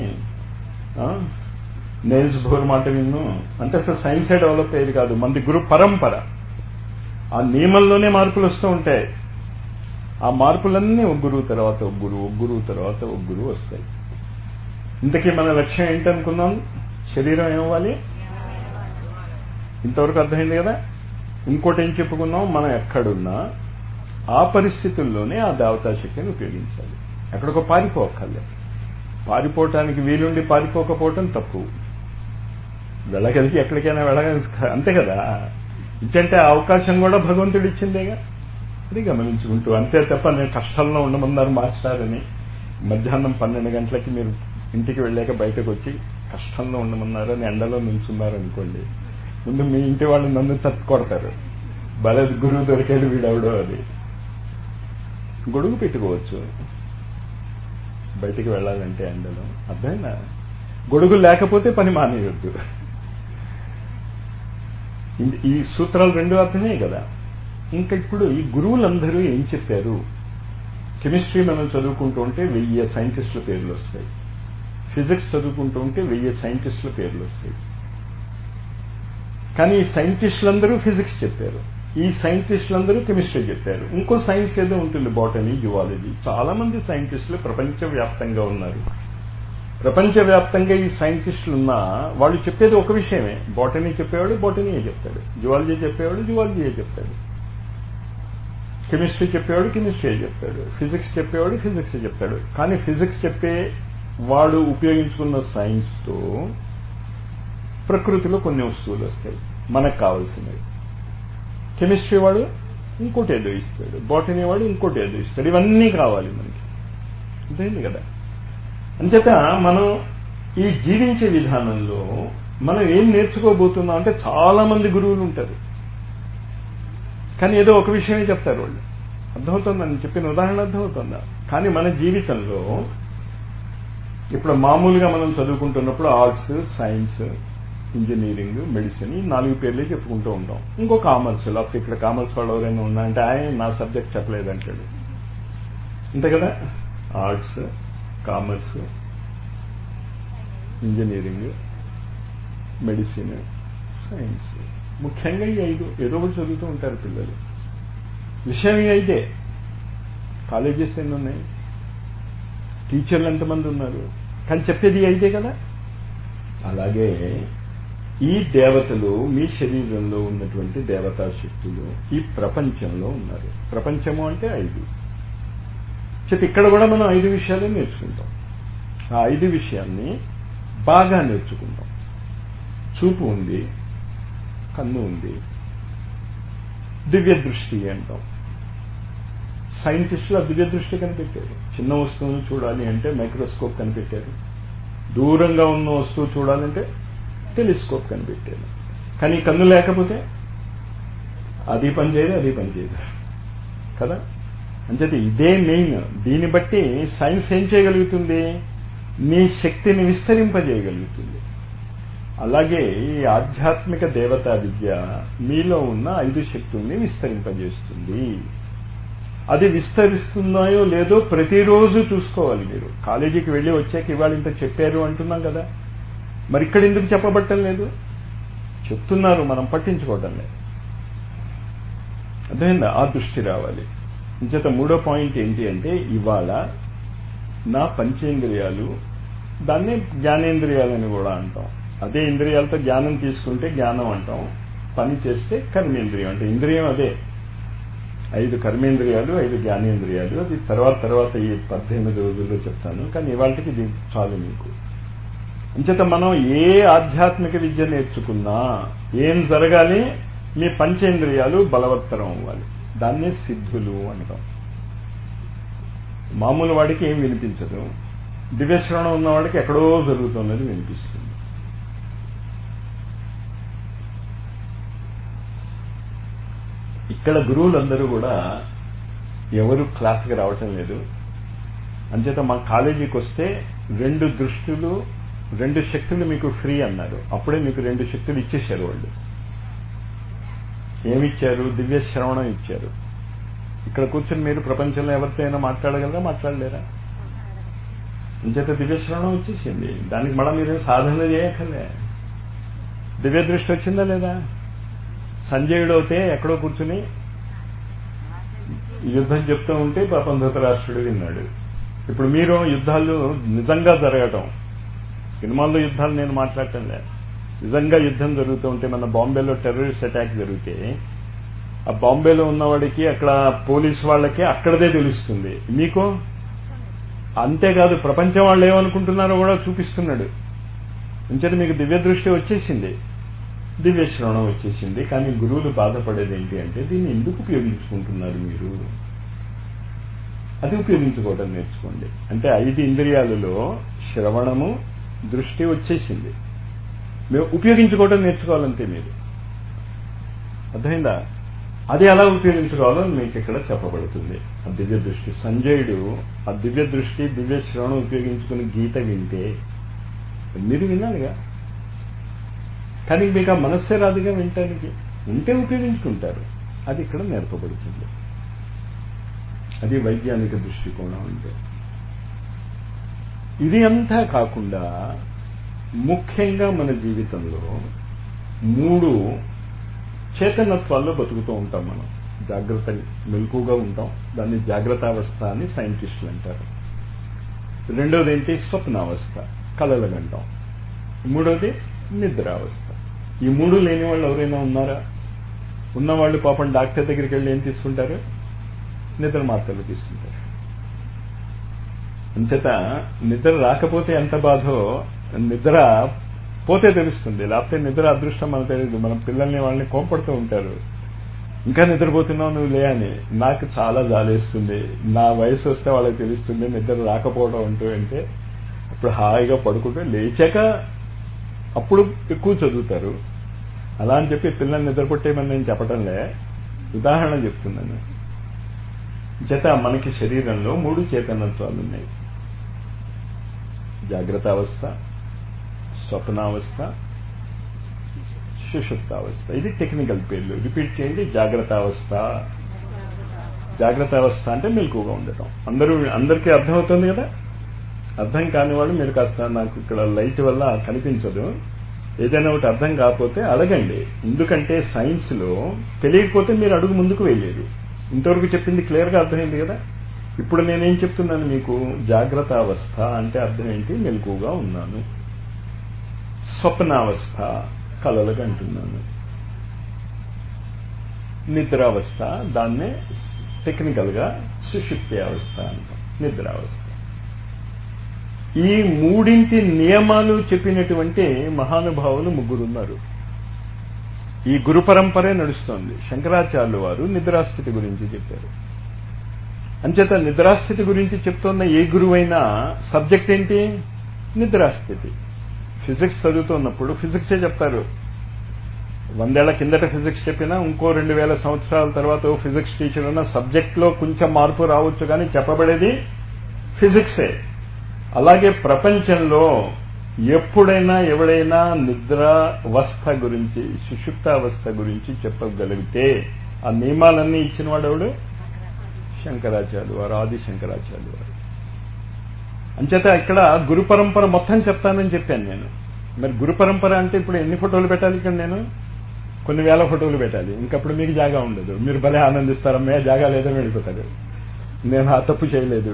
[SPEAKER 1] నేల్స్ బోర్ మాట విన్ను అంటే అసలు సైన్సే డెవలప్ అయ్యేది కాదు మనది గురు పరంపర ఆ నియమంలోనే మార్పులు వస్తూ ఉంటాయి ఆ మార్పులన్నీ ఒక గురువు తర్వాత ఒక గురువు ఒక గురువు తర్వాత ఒక గురువు వస్తాయి ఇంతకీ మన లక్ష్యం ఏంటనుకున్నాం శరీరం ఏమవ్వాలి ఇంతవరకు అర్థమైంది కదా ఇంకోటి ఏం చెప్పుకున్నాం మనం ఎక్కడున్నా ఆ పరిస్థితుల్లోనే ఆ దేవతా శక్తిని ఉపయోగించాలి ఎక్కడికో పారిపోక్కర్లే పారిపోవటానికి వీలుండి పారిపోకపోవటం తప్పు వెళ్ళగలిగి ఎక్కడికైనా వెళ్ళగలి అంతే కదా ఇచ్చంటే అవకాశం కూడా భగవంతుడు ఇచ్చిందేగా అది గమనించుకుంటూ అంతే తప్ప నేను కష్టంలో ఉండమన్నారు మాస్టర్ అని మధ్యాహ్నం పన్నెండు గంటలకి మీరు ఇంటికి వెళ్ళాక బయటకు వచ్చి కష్టంలో ఉండమన్నారు అని ఎండలో నిల్చున్నారు అనుకోండి ముందు మీ ఇంటి వాళ్ళు నన్ను తప్పు కొడతారు బలద్ గురువు దొరికాడు వీడవడో అది గొడుగు పెట్టుకోవచ్చు బయటికి వెళ్ళాలంటే ఎండలో అర్థమైనా గొడుగు లేకపోతే పని మానేయొద్దు ఈ సూత్రాలు రెండు అర్థమే కదా ఇంకా ఇప్పుడు ఈ గురువులందరూ ఏం చెప్పారు కెమిస్ట్రీ మనం చదువుకుంటూ ఉంటే వెయ్యి సైంటిస్టుల పేర్లు వస్తాయి ఫిజిక్స్ చదువుకుంటూ ఉంటే వెయ్యి సైంటిస్టుల పేర్లు వస్తాయి కానీ ఈ సైంటిస్టులందరూ ఫిజిక్స్ చెప్పారు ఈ సైంటిస్టులందరూ కెమిస్ట్రీ చెప్పారు ఇంకో సైన్స్ ఏదో ఉంటుంది బాటనీ జువాలజీ చాలా మంది సైంటిస్టులు ప్రపంచవ్యాప్తంగా ఉన్నారు ప్రపంచవ్యాప్తంగా ఈ సైంటిస్టులు ఉన్నా వాళ్ళు చెప్పేది ఒక విషయమే బాటనీ చెప్పేవాడు బాటనీయే చెప్తాడు జువాలజీ చెప్పేవాడు జువాలజీయే చెప్తాడు కెమిస్ట్రీ చెప్పేవాడు కెమిస్ట్రీ చెప్తాడు ఫిజిక్స్ చెప్పేవాడు ఫిజిక్స్ చెప్తాడు కానీ ఫిజిక్స్ చెప్పే వాడు ఉపయోగించుకున్న సైన్స్తో ప్రకృతిలో కొన్ని వస్తువులు వస్తాయి మనకు కావాల్సినవి కెమిస్ట్రీ వాడు ఇంకోటి ఏదో ఇస్తాడు బాటనీ వాడు ఇంకోటి ఏదో ఇస్తాడు ఇవన్నీ కావాలి మనకి అంతేంది కదా అంచేత మనం ఈ జీవించే విధానంలో మనం ఏం నేర్చుకోబోతున్నాం అంటే చాలా మంది గురువులు ఉంటారు కానీ ఏదో ఒక విషయమే చెప్తారు వాళ్ళు అర్థమవుతుందా నేను చెప్పిన ఉదాహరణ అర్థమవుతుందా కానీ మన జీవితంలో ఇప్పుడు మామూలుగా మనం చదువుకుంటున్నప్పుడు ఆర్ట్స్ సైన్స్ ఇంజనీరింగ్ మెడిసిన్ ఈ నాలుగు పేర్లే చెప్పుకుంటూ ఉంటాం ఇంకో కామర్స్ లేకపోతే ఇక్కడ కామర్స్ వాళ్ళు ఎవరైనా ఉన్నాయంటే ఆయన నా సబ్జెక్ట్ చెప్పలేదంటాడు అంతే కదా arts commerce engineering medicine science ముఖ్యంగా ఈ ఐదు ఏదో ఒకటి చదువుతూ ఉంటారు పిల్లలు విషయం ఈ ఐదే కాలేజెస్ ఎన్ని ఉన్నాయి టీచర్లు ఎంతమంది ఉన్నారు కానీ చెప్పేది అయితే కదా అలాగే ఈ దేవతలు మీ శరీరంలో ఉన్నటువంటి దేవతా శక్తులు ఈ ప్రపంచంలో ఉన్నారు ప్రపంచము అంటే ఐదు చేతి ఇక్కడ కూడా మనం ఐదు విషయాలే నేర్చుకుంటాం ఆ ఐదు విషయాన్ని బాగా నేర్చుకుంటాం చూపు ఉంది కన్ను ఉంది దివ్య దృష్టి అంటాం సైంటిస్టులు ఆ దివ్య దృష్టి కనిపెట్టారు చిన్న వస్తువును చూడాలి అంటే మైక్రోస్కోప్ కనిపెట్టారు దూరంగా ఉన్న వస్తువు చూడాలంటే టెలిస్కోప్ కనిపెట్టారు కానీ కన్ను లేకపోతే అది పని చేయదు అది పని చేయదు కదా అంచేది ఇదే మెయిన్ దీన్ని బట్టి సైన్స్ ఏం చేయగలుగుతుంది నీ శక్తిని విస్తరింపజేయగలుగుతుంది అలాగే ఈ ఆధ్యాత్మిక దేవతా విద్య మీలో ఉన్న ఐదు శక్తుల్ని విస్తరింపజేస్తుంది అది విస్తరిస్తున్నాయో లేదో ప్రతిరోజు చూసుకోవాలి మీరు కాలేజీకి వెళ్ళి వచ్చాక ఇవాళ ఇంత చెప్పారు అంటున్నాం కదా మరి ఇక్కడ ఎందుకు చెప్పబట్టం లేదు చెప్తున్నారు మనం పట్టించుకోవటం లేదు అర్థమైందా ఆ దృష్టి రావాలి ఇంచేత మూడో పాయింట్ ఏంటి అంటే ఇవాళ నా పంచేంద్రియాలు దాన్నే జ్ఞానేంద్రియాలని కూడా అంటాం అదే ఇంద్రియాలతో జ్ఞానం తీసుకుంటే జ్ఞానం అంటాం పని చేస్తే కర్మేంద్రియం అంటే ఇంద్రియం అదే ఐదు కర్మేంద్రియాలు ఐదు జ్ఞానేంద్రియాలు అది తర్వాత తర్వాత ఈ పద్దెనిమిది రోజుల్లో చెప్తాను కానీ ఇవాళకి ఇది చాలు మీకు అంచేత మనం ఏ ఆధ్యాత్మిక విద్య నేర్చుకున్నా ఏం జరగాలి మీ పంచేంద్రియాలు బలవత్తరం అవ్వాలి దాన్నే సిద్ధులు అంటాం మామూలు వాడికి ఏం వినిపించదు దివ్యశ్రవణం ఉన్నవాడికి ఎక్కడో జరుగుతున్నది వినిపిస్తుంది ఇక్కడ గురువులందరూ కూడా ఎవరు క్లాస్కి రావటం లేదు అంచేత మా కాలేజీకి వస్తే రెండు దృష్టులు రెండు శక్తులు మీకు ఫ్రీ అన్నారు అప్పుడే మీకు రెండు శక్తులు ఇచ్చేశారు వాళ్ళు ఏమిచ్చారు దివ్య శ్రవణం ఇచ్చారు ఇక్కడ కూర్చొని మీరు ప్రపంచంలో ఎవరితో అయినా మాట్లాడగలరా మాట్లాడలేరా ఇంచేత దివ్య శ్రవణం వచ్చేసింది దానికి మళ్ళీ మీరు సాధన చేయక్కర్లే దివ్య దృష్టి వచ్చిందా లేదా సంజయుడు అయితే ఎక్కడో కూర్చుని యుద్ధం చెప్తూ ఉంటే పాపం ధృతరాష్ట్రుడు విన్నాడు ఇప్పుడు మీరు యుద్ధాలు నిజంగా జరగటం సినిమాల్లో యుద్ధాలు నేను మాట్లాడటం లేదు నిజంగా యుద్ధం జరుగుతూ ఉంటే మన బాంబేలో టెర్రరిస్ట్ అటాక్ జరిగితే ఆ బాంబేలో ఉన్నవాడికి అక్కడ పోలీస్ వాళ్ళకి అక్కడదే తెలుస్తుంది మీకు అంతేకాదు ప్రపంచం వాళ్ళు ఏమనుకుంటున్నారో కూడా చూపిస్తున్నాడు ఇంచేది మీకు దివ్య దృష్టి వచ్చేసింది దివ్య శ్రవణం వచ్చేసింది కానీ గురువులు బాధపడేది ఏంటి అంటే దీన్ని ఎందుకు ఉపయోగించుకుంటున్నారు మీరు అది ఉపయోగించుకోవడం నేర్చుకోండి అంటే ఐదు ఇంద్రియాలలో శ్రవణము దృష్టి వచ్చేసింది మేము ఉపయోగించుకోవడం నేర్చుకోవాలంతే మీరు అర్థమైందా అది ఎలా ఉపయోగించుకోవాలో మీకు ఇక్కడ చెప్పబడుతుంది ఆ దివ్య దృష్టి సంజయుడు ఆ దివ్య దృష్టి దివ్య శ్రవణం ఉపయోగించుకుని గీత వింటే మీరు విన్నారుగా కానీ మీకు ఆ మనస్సే రాదుగా వింటానికి ఉంటే ఉపయోగించుకుంటారు అది ఇక్కడ నేర్పబడుతుంది అది వైజ్ఞానిక దృష్టికోణం అంటే ఇది అంతా కాకుండా ముఖ్యంగా మన జీవితంలో మూడు చేతనత్వాల్లో బతుకుతూ ఉంటాం మనం జాగ్రత్త మెలకుగా ఉంటాం దాన్ని జాగ్రత్తావస్థ అని సైంటిస్టులు అంటారు రెండోది ఏంటి స్వప్నావస్థ కలలగంటాం మూడోది నిద్రావస్థ ఈ మూడు లేని వాళ్ళు ఎవరైనా ఉన్నారా ఉన్నవాళ్ళు పాపం డాక్టర్ దగ్గరికి వెళ్ళి ఏం తీసుకుంటారు నిద్ర మాత్రలు తీసుకుంటారు అంచేత నిద్ర రాకపోతే ఎంత బాధో నిద్ర పోతే తెలుస్తుంది లేకపోతే నిద్ర అదృష్టం మనకు తెలియదు మన పిల్లల్ని వాళ్ళని కోంపడుతూ ఉంటారు ఇంకా నిద్రపోతున్నావు నువ్వు లే అని నాకు చాలా జాలేస్తుంది నా వయసు వస్తే వాళ్ళకి తెలుస్తుంది నిద్ర రాకపోవడం అంటూ అంటే ఇప్పుడు హాయిగా పడుకుంటే లేచాక అప్పుడు ఎక్కువ చదువుతారు అలా అని చెప్పి పిల్లల్ని నిద్రపొట్టేయమని నేను చెప్పటంలే ఉదాహరణ చెప్తున్నాను చేత మనకి శరీరంలో మూడు చేతనత్వాలు ఉన్నాయి జాగ్రత్త అవస్థ స్వప్నావస్థ సుషుప్తావస్థ ఇది టెక్నికల్ పేర్లు రిపీట్ చేయండి జాగ్రత్త అవస్థ జాగ్రత్త అవస్థ అంటే మెలకుగా ఉండటం అందరూ అందరికీ అర్థమవుతుంది కదా అర్థం కాని వాళ్ళు మీరు కాస్త నాకు ఇక్కడ లైట్ వల్ల కనిపించదు ఏదైనా ఒకటి అర్థం కాకపోతే అడగండి ఎందుకంటే సైన్స్ లో తెలియకపోతే మీరు అడుగు ముందుకు వెళ్ళేది ఇంతవరకు చెప్పింది క్లియర్ గా అర్థమైంది కదా ఇప్పుడు నేనేం చెప్తున్నాను మీకు జాగ్రత్త అవస్థ అంటే అర్థం ఏంటి మెలకుగా ఉన్నాను స్వప్నావస్థ కలలుగా అంటున్నాను నిద్రావస్థ దాన్నే టెక్నికల్ గా సుషుప్తి అవస్థ అంటాం నిద్రావస్థ ఈ మూడింటి నియమాలు చెప్పినటువంటి మహానుభావులు ముగ్గురున్నారు ఈ గురు పరంపరే నడుస్తోంది శంకరాచార్యులు వారు నిద్రాస్థితి గురించి చెప్పారు అంచేత నిద్రాస్థితి గురించి చెప్తున్న ఏ గురువైనా సబ్జెక్ట్ ఏంటి నిద్రాస్థితి ఫిజిక్స్ చదువుతున్నప్పుడు ఫిజిక్సే చెప్తారు వందేళ్ల కిందట ఫిజిక్స్ చెప్పినా ఇంకో రెండు వేల సంవత్సరాల తర్వాత ఓ ఫిజిక్స్ టీచర్ ఉన్న సబ్జెక్ట్లో కొంచెం మార్పు రావచ్చు కానీ చెప్పబడేది ఫిజిక్సే అలాగే ప్రపంచంలో ఎప్పుడైనా ఎవడైనా నిద్రావస్థ గురించి సుషుప్తావస్థ గురించి చెప్పగలిగితే ఆ నియమాలన్నీ ఇచ్చిన వాడెవడు శంకరాచార్యులు వారు ఆది శంకరాచార్యులు వారు అంచేత ఇక్కడ గురు పరంపర మొత్తం చెప్తానని చెప్పాను నేను మరి గురు పరంపర అంటే ఇప్పుడు ఎన్ని ఫోటోలు పెట్టాలి ఇక్కడ నేను కొన్ని వేల ఫోటోలు పెట్టాలి ఇంకప్పుడు మీకు జాగా ఉండదు మీరు భలే ఆనందిస్తారమ్మే జాగా లేదని వెళ్ళిపోతారు నేను ఆ తప్పు చేయలేదు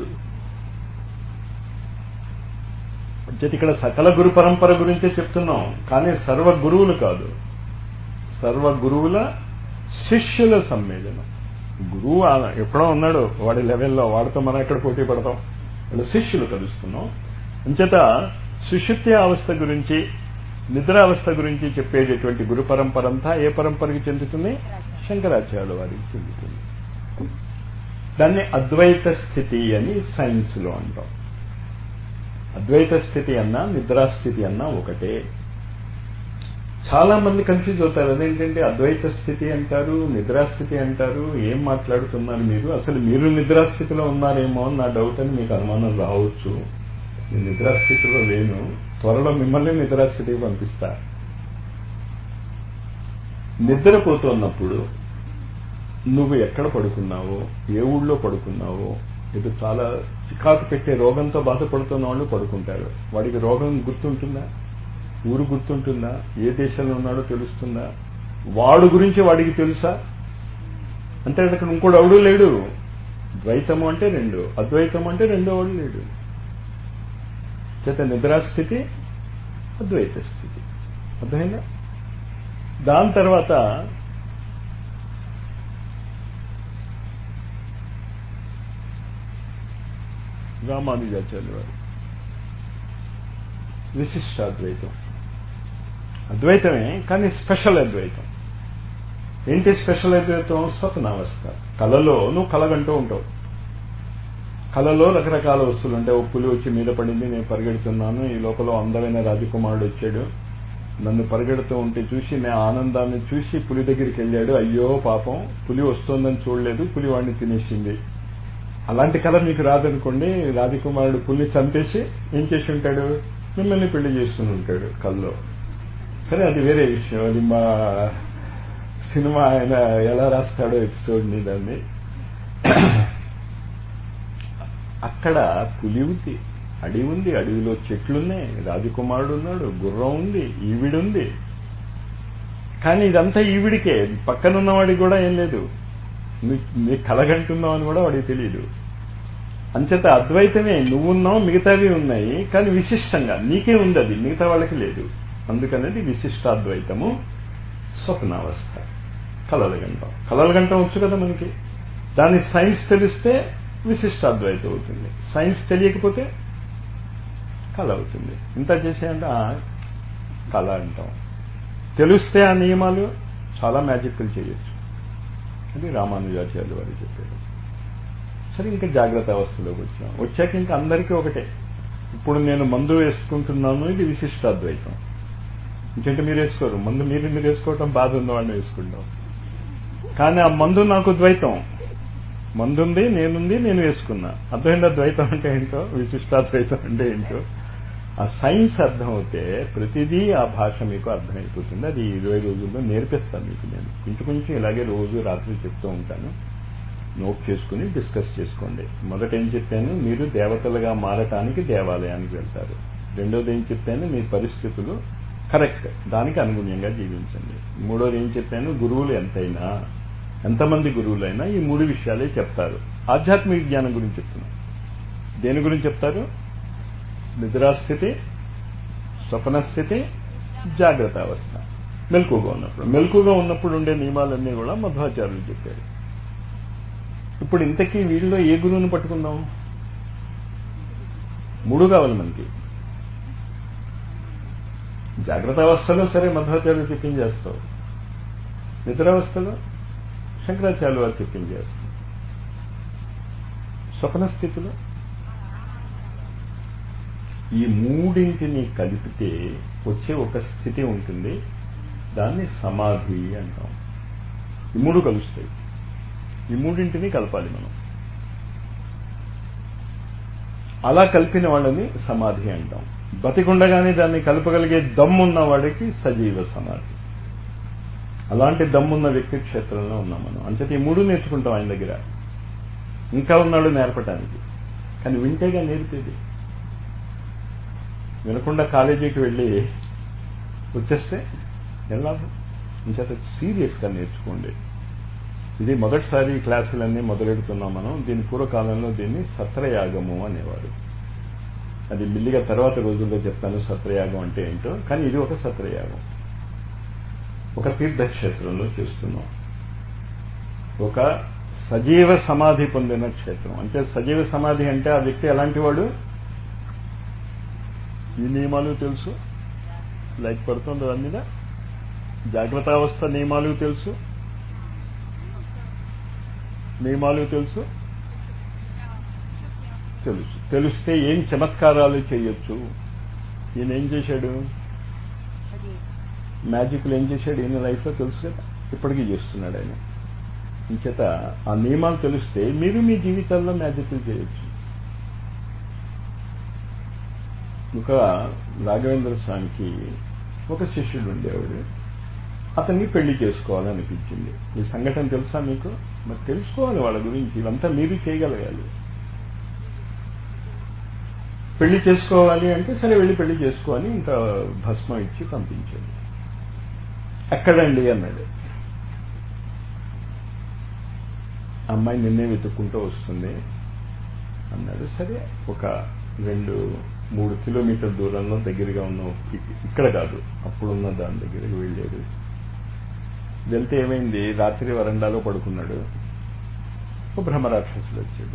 [SPEAKER 1] అంచేత ఇక్కడ సకల గురు పరంపర గురించే చెప్తున్నాం కానీ సర్వ గురువులు కాదు సర్వ గురువుల శిష్యుల సమ్మేళనం గురువు ఎప్పుడో ఉన్నాడు వాడి లెవెల్లో వాడితో మనం ఎక్కడ పోటీ పడతాం వాళ్ళ శిష్యులు కలుస్తున్నాం అంచేత సుషుప్తి అవస్థ గురించి నిద్రావస్థ గురించి చెప్పేటటువంటి గురు పరంపర అంతా ఏ పరంపరకి చెందుతుంది శంకరాచార్యుల వారికి చెందుతుంది దాన్ని అద్వైత స్థితి అని సైన్స్ లో అంటాం అద్వైత స్థితి అన్నా నిద్రాస్థితి అన్నా ఒకటే చాలా మంది కన్ఫ్యూజ్ అవుతారు అదేంటంటే అద్వైత స్థితి అంటారు నిద్రాస్థితి అంటారు ఏం మాట్లాడుతున్నారు మీరు అసలు మీరు నిద్రాస్థితిలో ఉన్నారేమో అని నా డౌట్ అని మీకు అనుమానం రావచ్చు నేను నిద్రాస్థితిలో లేను త్వరలో మిమ్మల్ని నిద్రాస్థితికి పంపిస్తా నిద్రపోతున్నప్పుడు నువ్వు ఎక్కడ పడుకున్నావో ఏ ఊళ్ళో పడుకున్నావో ఇది చాలా చికాకు పెట్టే రోగంతో బాధపడుతున్న వాళ్ళు పడుకుంటారు వాడికి రోగం గుర్తుంటుందా ఊరు గుర్తుంటుందా ఏ దేశంలో ఉన్నాడో తెలుస్తుందా వాడు గురించి వాడికి తెలుసా అంటే అక్కడ ఇంకోడు ఎవడు లేడు ద్వైతము అంటే రెండు అద్వైతం అంటే రెండో వాడు లేడు చేత నిద్రాస్థితి అద్వైత స్థితి అర్థమైందా దాని తర్వాత రామానుజాచార్య వారు విశిష్టాద్వైతం అద్వైతమే కానీ స్పెషల్ అద్వైతం ఏంటి స్పెషల్ అద్వైతం స్వప్నావస్థ కళలో నువ్వు కలగంటూ ఉంటావు కళలో రకరకాల వస్తువులు ఉంటాయి ఓ పులి వచ్చి మీద పడింది నేను పరిగెడుతున్నాను ఈ లోపల అందమైన రాజకుమారుడు వచ్చాడు నన్ను పరిగెడుతూ ఉంటే చూసి నేను ఆనందాన్ని చూసి పులి దగ్గరికి వెళ్ళాడు అయ్యో పాపం పులి వస్తోందని చూడలేదు పులి వాడిని తినేసింది అలాంటి కళ మీకు రాదనుకోండి రాజకుమారుడు పుల్ని చంపేసి ఏం చేసి ఉంటాడు మిమ్మల్ని పెళ్లి చేసుకుని ఉంటాడు కల్లో సరే అది వేరే విషయం అది మా సినిమా ఆయన ఎలా రాస్తాడో ఎపిసోడ్ని దాన్ని అక్కడ పులి ఉంది అడవి ఉంది అడవిలో చెట్లున్నాయి రాజకుమారుడు ఉన్నాడు గుర్రం ఉంది ఈవిడుంది కానీ ఇదంతా ఈవిడికే పక్కనున్నవాడికి కూడా ఏం లేదు నీ కలగంటున్నావు అని కూడా వాడికి తెలియదు అంచేత అద్వైతమే నువ్వున్నావు మిగతావి ఉన్నాయి కానీ విశిష్టంగా నీకే ఉంది అది మిగతా వాళ్ళకి లేదు అందుకనేది విశిష్టాద్వైతము స్వప్నావస్థ కలల గంటం కలల గంటం వచ్చు కదా మనకి దాని సైన్స్ తెలిస్తే విశిష్టాద్వైతం అవుతుంది సైన్స్ తెలియకపోతే కళ అవుతుంది ఇంత చేసేయంటే కళ అంటాం తెలిస్తే ఆ నియమాలు చాలా మ్యాజిక్లు చేయొచ్చు అది రామానుజాచార్యులు వారు చెప్పారు సరే ఇంకా జాగ్రత్త అవస్థలోకి వచ్చాం వచ్చాక ఇంకా అందరికీ ఒకటే ఇప్పుడు నేను మందు వేసుకుంటున్నాను ఇది విశిష్టాద్వైతం ఇంకంటే మీరు వేసుకోరు మందు మీరు మీరు వేసుకోవటం బాధ ఉన్నవాడిని వేసుకుంటాం కానీ ఆ మందు నాకు ద్వైతం మందుంది నేనుంది నేను వేసుకున్నా అర్థమైందా ద్వైతం అంటే ఏంటో విశిష్టాద్వైతం అంటే ఏంటో ఆ సైన్స్ అర్థమవుతే ప్రతిదీ ఆ భాష మీకు అర్థమైపోతుంది అది ఇరవై రోజుల్లో నేర్పిస్తాను మీకు నేను కొంచెం కొంచెం ఇలాగే రోజు రాత్రి చెప్తూ ఉంటాను నోట్ చేసుకుని డిస్కస్ చేసుకోండి మొదట ఏం చెప్పాను మీరు దేవతలుగా మారటానికి దేవాలయానికి వెళ్తారు రెండోది ఏం చెప్పాను మీ పరిస్థితులు కరెక్ట్ దానికి అనుగుణ్యంగా జీవించండి మూడోది ఏం చెప్పాను గురువులు ఎంతైనా ఎంతమంది గురువులైనా ఈ మూడు విషయాలే చెప్తారు ఆధ్యాత్మిక జ్ఞానం గురించి చెప్తున్నాను దేని గురించి చెప్తారు నిద్రాస్థితి స్వప్నస్థితి జాగ్రత్త అవస్థ మెలకుగా ఉన్నప్పుడు మెలకుగా ఉన్నప్పుడు ఉండే నియమాలన్నీ కూడా మధ్వాచార్యులు చెప్పారు ఇప్పుడు ఇంతకీ వీళ్ళలో ఏ గురువుని పట్టుకుందాం మూడు కావాలి మనకి జాగ్రత్త అవస్థలో సరే మధ్వాచార్యులు చెప్పించేస్తావు నిద్రావస్థలో శంకరాచార్యులు వారు చెప్పించేస్తాం స్వప్న స్థితిలో ఈ మూడింటిని కలిపితే వచ్చే ఒక స్థితి ఉంటుంది దాన్ని సమాధి అంటాం ఈ మూడు కలుస్తాయి ఈ మూడింటిని కలపాలి మనం అలా కలిపిన వాళ్ళని సమాధి అంటాం బతికుండగానే దాన్ని కలపగలిగే దమ్మున్న వాడికి సజీవ సమాధి అలాంటి దమ్మున్న వ్యక్తి క్షేత్రంలో ఉన్నాం మనం అంచేత ఈ మూడు నేర్చుకుంటాం ఆయన దగ్గర ఇంకా ఉన్నాడు నేర్పటానికి కానీ వింటేగా నేర్పేది వినకుండా కాలేజీకి వెళ్ళి వచ్చేస్తే ఎలా ఇంచేత సీరియస్గా నేర్చుకోండి ఇది మొదటిసారి ఈ క్లాసులన్నీ మొదలెడుతున్నాం మనం దీని పూర్వకాలంలో దీన్ని సత్రయాగము అనేవారు అది మిల్లిగా తర్వాత రోజుల్లో చెప్తాను సత్రయాగం అంటే ఏంటో కానీ ఇది ఒక సత్రయాగం ఒక తీర్థక్షేత్రంలో చేస్తున్నాం ఒక సజీవ సమాధి పొందిన క్షేత్రం అంటే సజీవ సమాధి అంటే ఆ వ్యక్తి ఎలాంటి వాడు ఈ నియమాలు తెలుసు లైక్ పడుతుంది దాని మీద జాగ్రత్తావస్థ నియమాలు తెలుసు నియమాలు తెలుసు తెలుసు తెలిస్తే ఏం చమత్కారాలు చేయొచ్చు ఈయన ఏం చేశాడు మ్యాజిక్లు ఏం చేశాడు ఈయన లైఫ్లో తెలుసు కదా ఇప్పటికీ చేస్తున్నాడు ఆయన ఇంచేత ఆ నియమాలు తెలిస్తే మీరు మీ జీవితాల్లో మ్యాజిక్లు చేయొచ్చు ఒక రాఘవేంద్ర స్వామికి ఒక శిష్యుడు ఉండేవాడు అతన్ని పెళ్లి చేసుకోవాలనిపించింది ఈ సంఘటన తెలుసా మీకు మరి తెలుసుకోవాలి వాళ్ళ గురించి ఇదంతా మీరు చేయగలగాలి పెళ్లి చేసుకోవాలి అంటే సరే వెళ్ళి పెళ్లి చేసుకోవాలి ఇంకా భస్మం ఇచ్చి పంపించాడు ఎక్కడండి అన్నాడు అమ్మాయి నిన్నే వెతుక్కుంటూ వస్తుంది అన్నాడు సరే ఒక రెండు మూడు కిలోమీటర్ దూరంలో దగ్గరగా ఉన్న ఇక్కడ కాదు అప్పుడున్న దాని దగ్గరికి వెళ్ళాడు వెళ్తే ఏమైంది రాత్రి వరండాలో పడుకున్నాడు ఒక బ్రహ్మరాక్షసుడు వచ్చాడు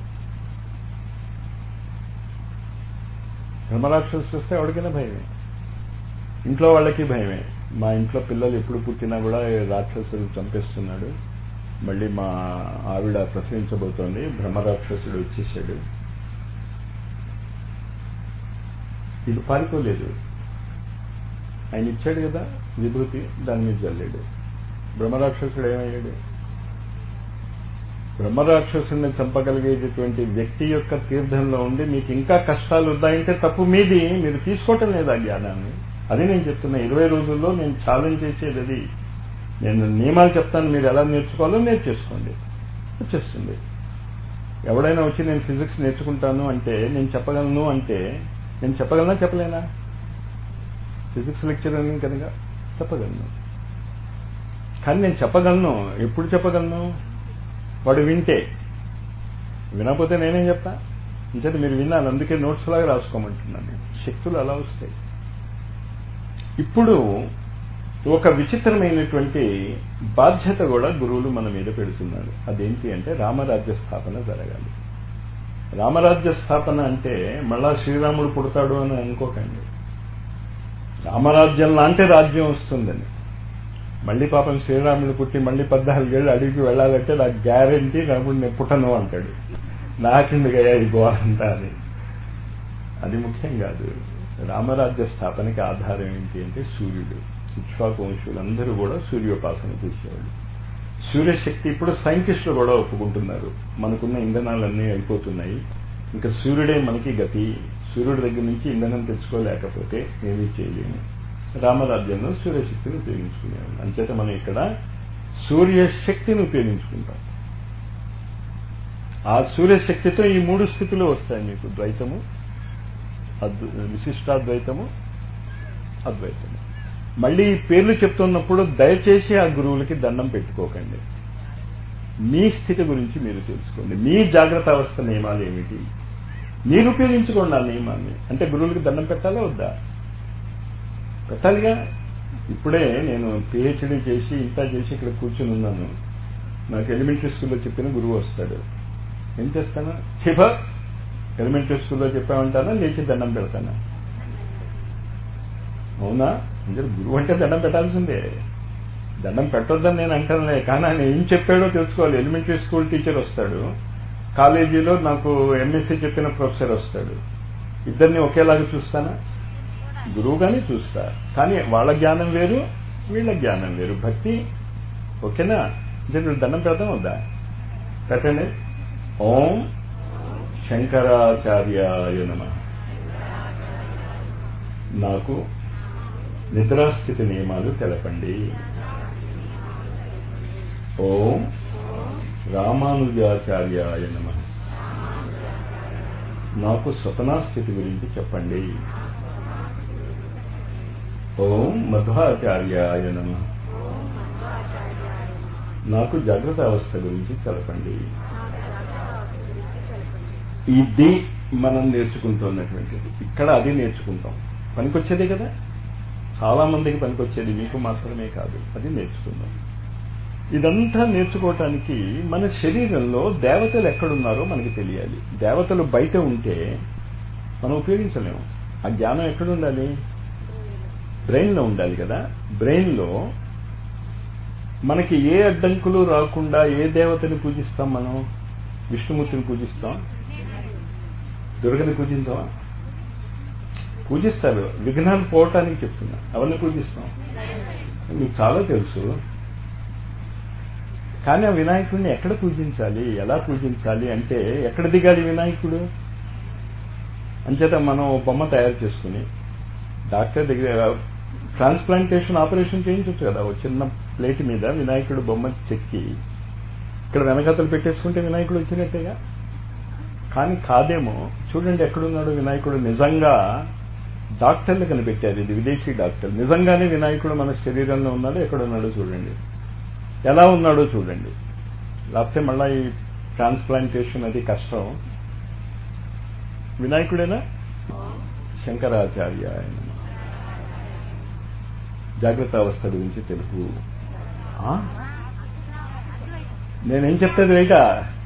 [SPEAKER 1] బ్రహ్మరాక్షసుడు వస్తే ఎవరికైనా భయమే ఇంట్లో వాళ్ళకి భయమే మా ఇంట్లో పిల్లలు ఎప్పుడు పుట్టినా కూడా రాక్షసుడు చంపేస్తున్నాడు మళ్ళీ మా ఆవిడ ప్రసవించబోతోంది బ్రహ్మరాక్షసుడు వచ్చేసాడు ఇది పారిపోలేదు ఆయన ఇచ్చాడు కదా విభూతి దాని మీద జల్లాడు బ్రహ్మరాక్షసుడు ఏమయ్యాడు బ్రహ్మరాక్షసుని చంపగలిగేటటువంటి వ్యక్తి యొక్క తీర్థంలో ఉండి మీకు ఇంకా కష్టాలు ఉన్నాయంటే తప్పు మీది మీరు తీసుకోవటం లేదు ఆ జ్ఞానాన్ని అది నేను చెప్తున్నా ఇరవై రోజుల్లో నేను ఛాలెంజ్ చేసేది అది నేను నియమాలు చెప్తాను మీరు ఎలా నేర్చుకోవాలో నేర్చేసుకోండి వచ్చేస్తుంది ఎవడైనా వచ్చి నేను ఫిజిక్స్ నేర్చుకుంటాను అంటే నేను చెప్పగలను అంటే నేను చెప్పగలనా చెప్పలేనా ఫిజిక్స్ లెక్చరర్ కనుక చెప్పగలను కానీ నేను చెప్పగలను ఎప్పుడు చెప్పగలను వాడు వింటే వినకపోతే నేనేం చెప్తా ఇంకటి మీరు విన్నాను అందుకే నోట్స్ లాగా రాసుకోమంటున్నాను శక్తులు అలా వస్తాయి ఇప్పుడు ఒక విచిత్రమైనటువంటి బాధ్యత కూడా గురువులు మన మీద పెడుతున్నారు అదేంటి అంటే రామరాజ్య స్థాపన జరగాలి రామరాజ్య స్థాపన అంటే మళ్ళా శ్రీరాముడు పుడతాడు అని అనుకోకండి రామరాజ్యం లాంటి రాజ్యం వస్తుందని మళ్ళీ పాపం శ్రీరాముడు పుట్టి మళ్ళీ పద్నాలుగేళ్ళు అడిగి వెళ్ళాలంటే నాకు గ్యారంటీ రాముడు నేను పుట్టను అంటాడు నాకెందుకయ్యా ఈ గోరంతా అని అది ముఖ్యం కాదు రామరాజ్య స్థాపనకి ఆధారం ఏంటి అంటే సూర్యుడు ఇక్ష్వాకు వంశులందరూ కూడా సూర్యోపాసన చేసేవాళ్ళు సూర్యశక్తి ఇప్పుడు సైంటిస్టులు కూడా ఒప్పుకుంటున్నారు మనకున్న ఇంధనాలన్నీ అయిపోతున్నాయి ఇంకా సూర్యుడే మనకి గతి సూర్యుడి దగ్గర నుంచి ఇంధనం తెచ్చుకోలేకపోతే ఏమీ చేయలేము రామరాజ్యంలో సూర్యశక్తిని ఉపయోగించుకునేవాళ్ళు అంచేత మనం ఇక్కడ సూర్యశక్తిని ఉపయోగించుకుంటాం ఆ సూర్యశక్తితో ఈ మూడు స్థితులు వస్తాయి మీకు ద్వైతము విశిష్టాద్వైతము అద్వైతము మళ్ళీ ఈ పేర్లు చెప్తున్నప్పుడు దయచేసి ఆ గురువులకి దండం పెట్టుకోకండి మీ స్థితి గురించి మీరు తెలుసుకోండి మీ జాగ్రత్త అవస్థ నియమాలు ఏమిటి మీరు ఉపయోగించుకోండి ఆ నియమాన్ని అంటే గురువులకి దండం పెట్టాలా వద్దా పెట్టాలిగా ఇప్పుడే నేను పిహెచ్డీ చేసి ఇంత చేసి ఇక్కడ కూర్చుని ఉన్నాను నాకు ఎలిమెంటరీ స్కూల్లో చెప్పిన గురువు వస్తాడు ఏం చేస్తాను చిభ ఎలిమెంటరీ స్కూల్లో చెప్పామంటానా లేచి దండం పెడతానా అవునా అంటే గురువు అంటే దండం పెట్టాల్సిందే దండం పెట్టొద్దని నేను అంటానులే కానీ ఆయన ఏం చెప్పాడో తెలుసుకోవాలి ఎలిమెంటరీ స్కూల్ టీచర్ వస్తాడు కాలేజీలో నాకు ఎంఎస్సీ చెప్పిన ప్రొఫెసర్ వస్తాడు ఇద్దరిని ఒకేలాగా చూస్తానా గురువుగానే చూస్తా కానీ వాళ్ళ జ్ఞానం వేరు వీళ్ళ జ్ఞానం వేరు భక్తి ఓకేనా అంటే మీరు దండం పెడదాం వద్దా పెట్టండి ఓం శంకరాచార్యాయ నమ నాకు నిద్రాస్థితి నియమాలు తెలపండి ఓం రామానుజాచార్యాయ నమ నాకు స్వప్నాస్థితి గురించి చెప్పండి ఓం మధ్వాచార్యాయ నమ నాకు జాగ్రత్త అవస్థ గురించి తెలపండి ఇది మనం నేర్చుకుంటున్నటువంటిది ఇక్కడ అది నేర్చుకుంటాం పనికొచ్చేదే కదా చాలా మందికి పనికొచ్చేది మీకు మాత్రమే కాదు అది నేర్చుకుందాం ఇదంతా నేర్చుకోవటానికి మన శరీరంలో దేవతలు ఎక్కడున్నారో మనకి తెలియాలి దేవతలు బయట ఉంటే మనం ఉపయోగించలేము ఆ జ్ఞానం ఎక్కడ ఉండాలి బ్రెయిన్లో ఉండాలి కదా బ్రెయిన్లో మనకి ఏ అడ్డంకులు రాకుండా ఏ దేవతని పూజిస్తాం మనం విష్ణుమూర్తిని పూజిస్తాం దుర్గని పూజించామా పూజిస్తారు విఘ్నాలు పోవటానికి చెప్తున్నా అవన్నీ పూజిస్తాం మీకు చాలా తెలుసు కానీ ఆ వినాయకుడిని ఎక్కడ పూజించాలి ఎలా పూజించాలి అంటే ఎక్కడ దిగాలి వినాయకుడు అంచేత మనం బొమ్మ తయారు చేసుకుని డాక్టర్ దగ్గర ట్రాన్స్ప్లాంటేషన్ ఆపరేషన్ చేయించవచ్చు కదా ఒక చిన్న ప్లేట్ మీద వినాయకుడు బొమ్మ చెక్కి ఇక్కడ వెనకతలు పెట్టేసుకుంటే వినాయకుడు వచ్చినట్టేగా కానీ కాదేమో చూడండి ఎక్కడున్నాడు వినాయకుడు నిజంగా డాక్టర్లు కనిపెట్టారు ఇది విదేశీ డాక్టర్ నిజంగానే వినాయకుడు మన శరీరంలో ఉన్నాడో ఎక్కడున్నాడో చూడండి ఎలా ఉన్నాడో చూడండి లేకపోతే మళ్ళీ ఈ ట్రాన్స్ప్లాంటేషన్ అది కష్టం వినాయకుడేనా శంకరాచార్య ఆయన జాగ్రత్త అవస్థ గురించి తెలుపు నేనేం చెప్తాది రైటా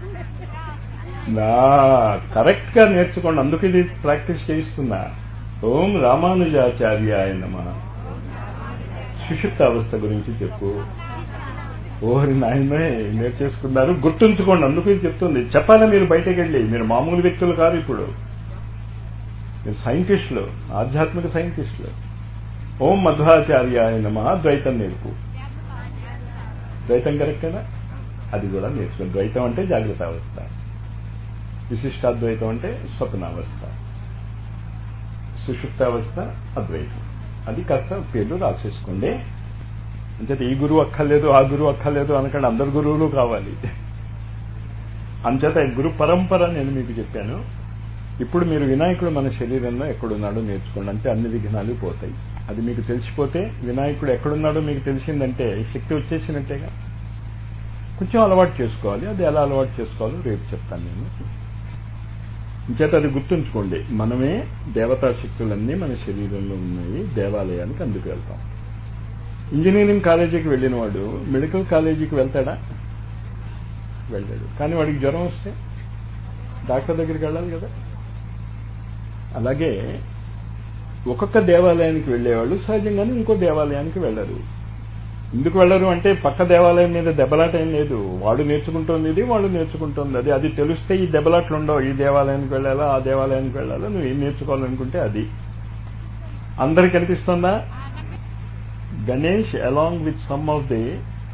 [SPEAKER 1] నా కరెక్ట్ గా నేర్చుకోండి అందుకు ఇది ప్రాక్టీస్ చేయిస్తున్నా ఓం రామానుజాచార్య నమ సుషుప్త అవస్థ గురించి చెప్పు ఓహరి నాయనే నేర్చేసుకున్నారు గుర్తుంచుకోండి అందుకు ఇది చెప్తుంది చెప్పాలా మీరు బయటకు వెళ్ళి మీరు మామూలు వ్యక్తులు కాదు ఇప్పుడు మీరు సైంటిస్టులు ఆధ్యాత్మిక సైంటిస్టులు ఓం మధ్వాచార్య నమ ద్వైతం నేర్పు ద్వైతం కరెక్టేనా అది కూడా నేర్చుకోండి ద్వైతం అంటే జాగ్రత్త అవస్థ విశిష్టాద్వైతం అంటే స్వప్నావస్థ సుషుప్తావస్థ అద్వైతం అది కాస్త పేర్లు రాసేసుకోండి అంటే ఈ గురువు అక్కర్లేదు ఆ గురువు అక్కర్లేదు అనకండి అందరు గురువులు కావాలి అంచేత గురు పరంపర నేను మీకు చెప్పాను ఇప్పుడు మీరు వినాయకుడు మన శరీరంలో ఎక్కడున్నాడో నేర్చుకోండి అంటే అన్ని విఘ్నాలు పోతాయి అది మీకు తెలిసిపోతే వినాయకుడు ఎక్కడున్నాడో మీకు తెలిసిందంటే శక్తి వచ్చేసినట్టేగా కొంచెం అలవాటు చేసుకోవాలి అది ఎలా అలవాటు చేసుకోవాలో రేపు చెప్తాను నేను ఇంచేత అది గుర్తుంచుకోండి మనమే దేవతా శక్తులన్నీ మన శరీరంలో ఉన్నాయి దేవాలయానికి అందుకు వెళ్తాం ఇంజనీరింగ్ కాలేజీకి వెళ్ళిన వాడు మెడికల్ కాలేజీకి వెళ్తాడా వెళ్ళాడు కానీ వాడికి జ్వరం వస్తే డాక్టర్ దగ్గరికి వెళ్ళాలి కదా అలాగే ఒక్కొక్క దేవాలయానికి వెళ్ళేవాళ్ళు సహజంగానే ఇంకో దేవాలయానికి వెళ్ళరు ఎందుకు వెళ్ళరు అంటే పక్క దేవాలయం మీద దెబ్బలాట ఏం లేదు వాడు నేర్చుకుంటోంది ఇది వాళ్ళు నేర్చుకుంటోంది అది అది తెలిస్తే ఈ దెబ్బలాట్లు ఉండవు ఈ దేవాలయానికి వెళ్ళాలా ఆ దేవాలయానికి వెళ్ళాలా నువ్వు ఏం నేర్చుకోవాలనుకుంటే అది అందరికి కనిపిస్తుందా Ganesh along with some of the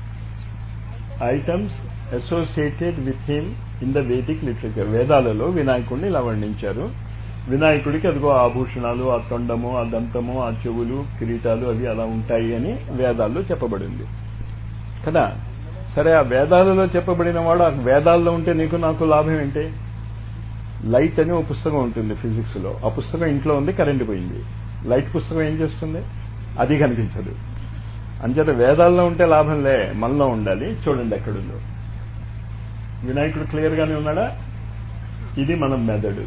[SPEAKER 1] items associated with him in the Vedic literature వేదాలలో వినాయకుడిని ఇలా వర్ణించారు వినాయకుడికి అదిగో ఆభూషణాలు ఆ తొండము ఆ దంతము ఆ చెవులు కిరీటాలు అవి అలా ఉంటాయి అని వేదాల్లో చెప్పబడింది కదా సరే ఆ వేదాలలో చెప్పబడిన వాడు ఆ వేదాల్లో ఉంటే నీకు నాకు లాభం ఏంటి లైట్ అని ఒక పుస్తకం ఉంటుంది ఫిజిక్స్ లో ఆ పుస్తకం ఇంట్లో ఉంది కరెంట్ పోయింది లైట్ పుస్తకం ఏం చేస్తుంది అది కనిపించదు అంచేత వేదాల్లో ఉంటే లాభం లే మనలో ఉండాలి చూడండి ఎక్కడుందో వినాయకుడు క్లియర్ గానే ఉన్నాడా ఇది మన మెదడు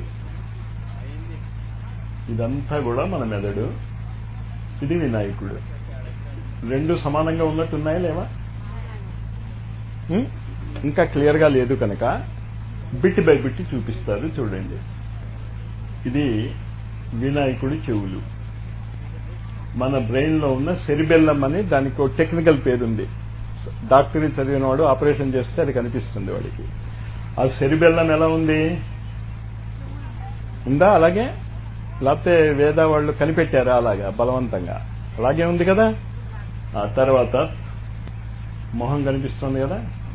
[SPEAKER 1] ఇదంతా కూడా మన మెదడు ఇది వినాయకుడు రెండు సమానంగా ఉన్నట్టున్నాయా లేవా ఇంకా క్లియర్ గా లేదు కనుక బిట్ బై బిట్ చూపిస్తారు చూడండి ఇది వినాయకుడి చెవులు మన బ్రెయిన్ లో ఉన్న సెరిబెల్లం అని దానికి ఒక టెక్నికల్ పేరుంది డాక్టరీ చదివిన వాడు ఆపరేషన్ చేస్తే అది కనిపిస్తుంది వాడికి ఆ సెరిబెల్లం ఎలా ఉంది ఉందా అలాగే లేకపోతే వేద వాళ్ళు కనిపెట్టారా అలాగా బలవంతంగా అలాగే ఉంది కదా ఆ తర్వాత మొహం కనిపిస్తుంది కదా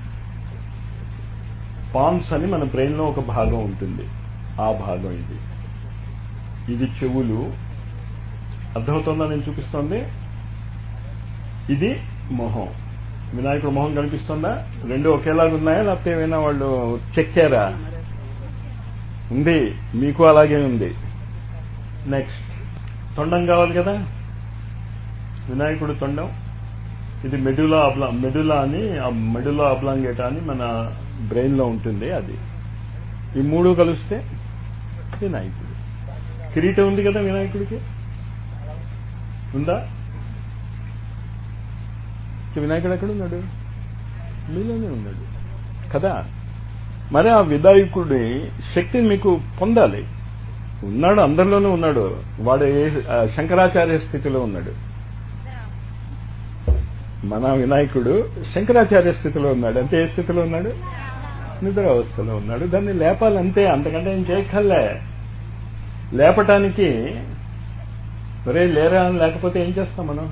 [SPEAKER 1] పాన్స్ అని మన బ్రెయిన్ లో ఒక భాగం ఉంటుంది ఆ భాగం ఇది ఇది చెవులు అర్థమవుతుందా నేను చూపిస్తోంది ఇది మొహం వినాయకుడు మొహం కనిపిస్తుందా రెండు ఒకేలాగా ఉన్నాయా లేకపోతే ఏమైనా వాళ్ళు చెక్కారా ఉంది మీకు అలాగే ఉంది నెక్స్ట్ తొండం కావాలి కదా వినాయకుడు తొండం ఇది మెడులా అబ్లా మెడులా అని మెడులా అబ్లాంగేటా అని మన బ్రెయిన్ లో ఉంటుంది అది ఈ మూడు కలిస్తే వినాయకుడు కిరీటం ఉంది కదా వినాయకుడికి ఉందా వినాయకుడు ఎక్కడ ఉన్నాడు మీలోనే ఉన్నాడు కదా మరి ఆ వినాయకుడి శక్తిని మీకు పొందాలి ఉన్నాడు అందరిలోనూ ఉన్నాడు వాడు ఏ శంకరాచార్య స్థితిలో ఉన్నాడు మన వినాయకుడు శంకరాచార్య స్థితిలో ఉన్నాడు అంటే ఏ స్థితిలో ఉన్నాడు నిద్ర అవస్థలో ఉన్నాడు దాన్ని లేపాలంతే అంతకంటే ఏం చేయక్కర్లే లేపటానికి ఒరే లేరా అని లేకపోతే ఏం చేస్తాం మనం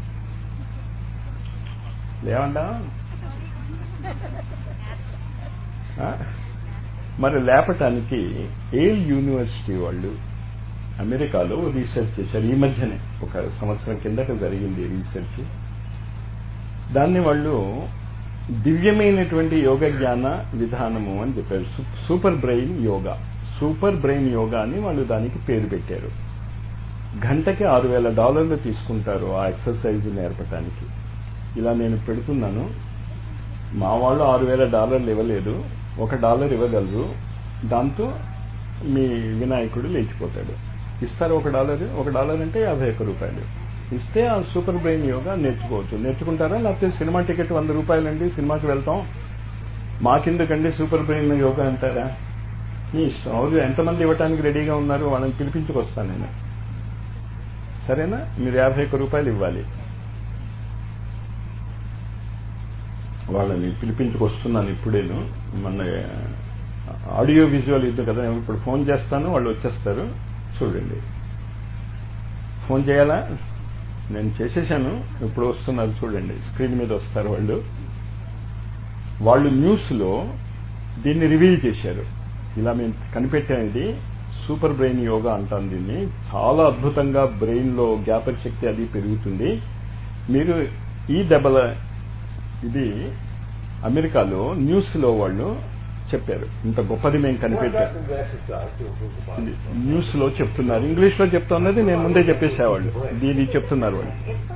[SPEAKER 1] లేవండా మరి లేపటానికి ఏల్ యూనివర్సిటీ వాళ్ళు అమెరికాలో రీసెర్చ్ చేశారు ఈ మధ్యనే ఒక సంవత్సరం కిందట జరిగింది రీసెర్చ్ దాన్ని వాళ్ళు దివ్యమైనటువంటి యోగ జ్ఞాన విధానము అని చెప్పారు super brain yoga super brain yoga అని వాళ్ళు దానికి పేరు పెట్టారు గంటకి ఆరు వేల డాలర్లు తీసుకుంటారు ఆ ఎక్సర్సైజ్ నేర్పటానికి ఇలా నేను పెడుతున్నాను మా వాళ్ళు ఆరు వేల డాలర్లు ఇవ్వలేదు ఒక డాలర్ ఇవ్వగలరు దాంతో మీ వినాయకుడు లేచిపోతాడు ఇస్తారు ఒక డాలర్ ఒక డాలర్ అంటే యాభై ఒక్క రూపాయలు ఇస్తే ఆ సూపర్ బ్రెయిన్ యోగా నేర్చుకోవచ్చు నేర్చుకుంటారా లేకపోతే సినిమా టికెట్ వంద రూపాయలండి సినిమాకి వెళ్తాం మాకెందుకండి సూపర్ బ్రెయిన్ యోగా అంటారా మీ ఇష్టం అవును ఎంతమంది ఇవ్వటానికి రెడీగా ఉన్నారు వాళ్ళని పిలిపించుకొస్తాను నేను సరేనా మీరు యాభై ఒక్క రూపాయలు ఇవ్వాలి వాళ్ళని పిలిపించుకొస్తున్నాను ఇప్పుడేను మన ఆడియో విజువల్ ఇది కదా ఇప్పుడు ఫోన్ చేస్తాను వాళ్ళు వచ్చేస్తారు చూడండి ఫోన్ చేయాలా నేను చేసేసాను ఇప్పుడు వస్తున్నారు చూడండి స్క్రీన్ మీద వస్తారు వాళ్ళు వాళ్ళు న్యూస్లో దీన్ని రివీల్ చేశారు ఇలా మేము కనిపెట్టానిది సూపర్ బ్రెయిన్ యోగా అంటాం దీన్ని చాలా అద్భుతంగా బ్రెయిన్లో జ్ఞాపక శక్తి అది పెరుగుతుంది మీరు ఈ దెబ్బల ఇది అమెరికాలో న్యూస్లో వాళ్ళు చెప్పారు ఇంత గొప్పది మేము కనిపెట్టారు న్యూస్ లో చెప్తున్నారు ఇంగ్లీష్ లో చెప్తున్నది నేను ముందే చెప్పేసేవాళ్ళు దీన్ని చెప్తున్నారు వాళ్ళు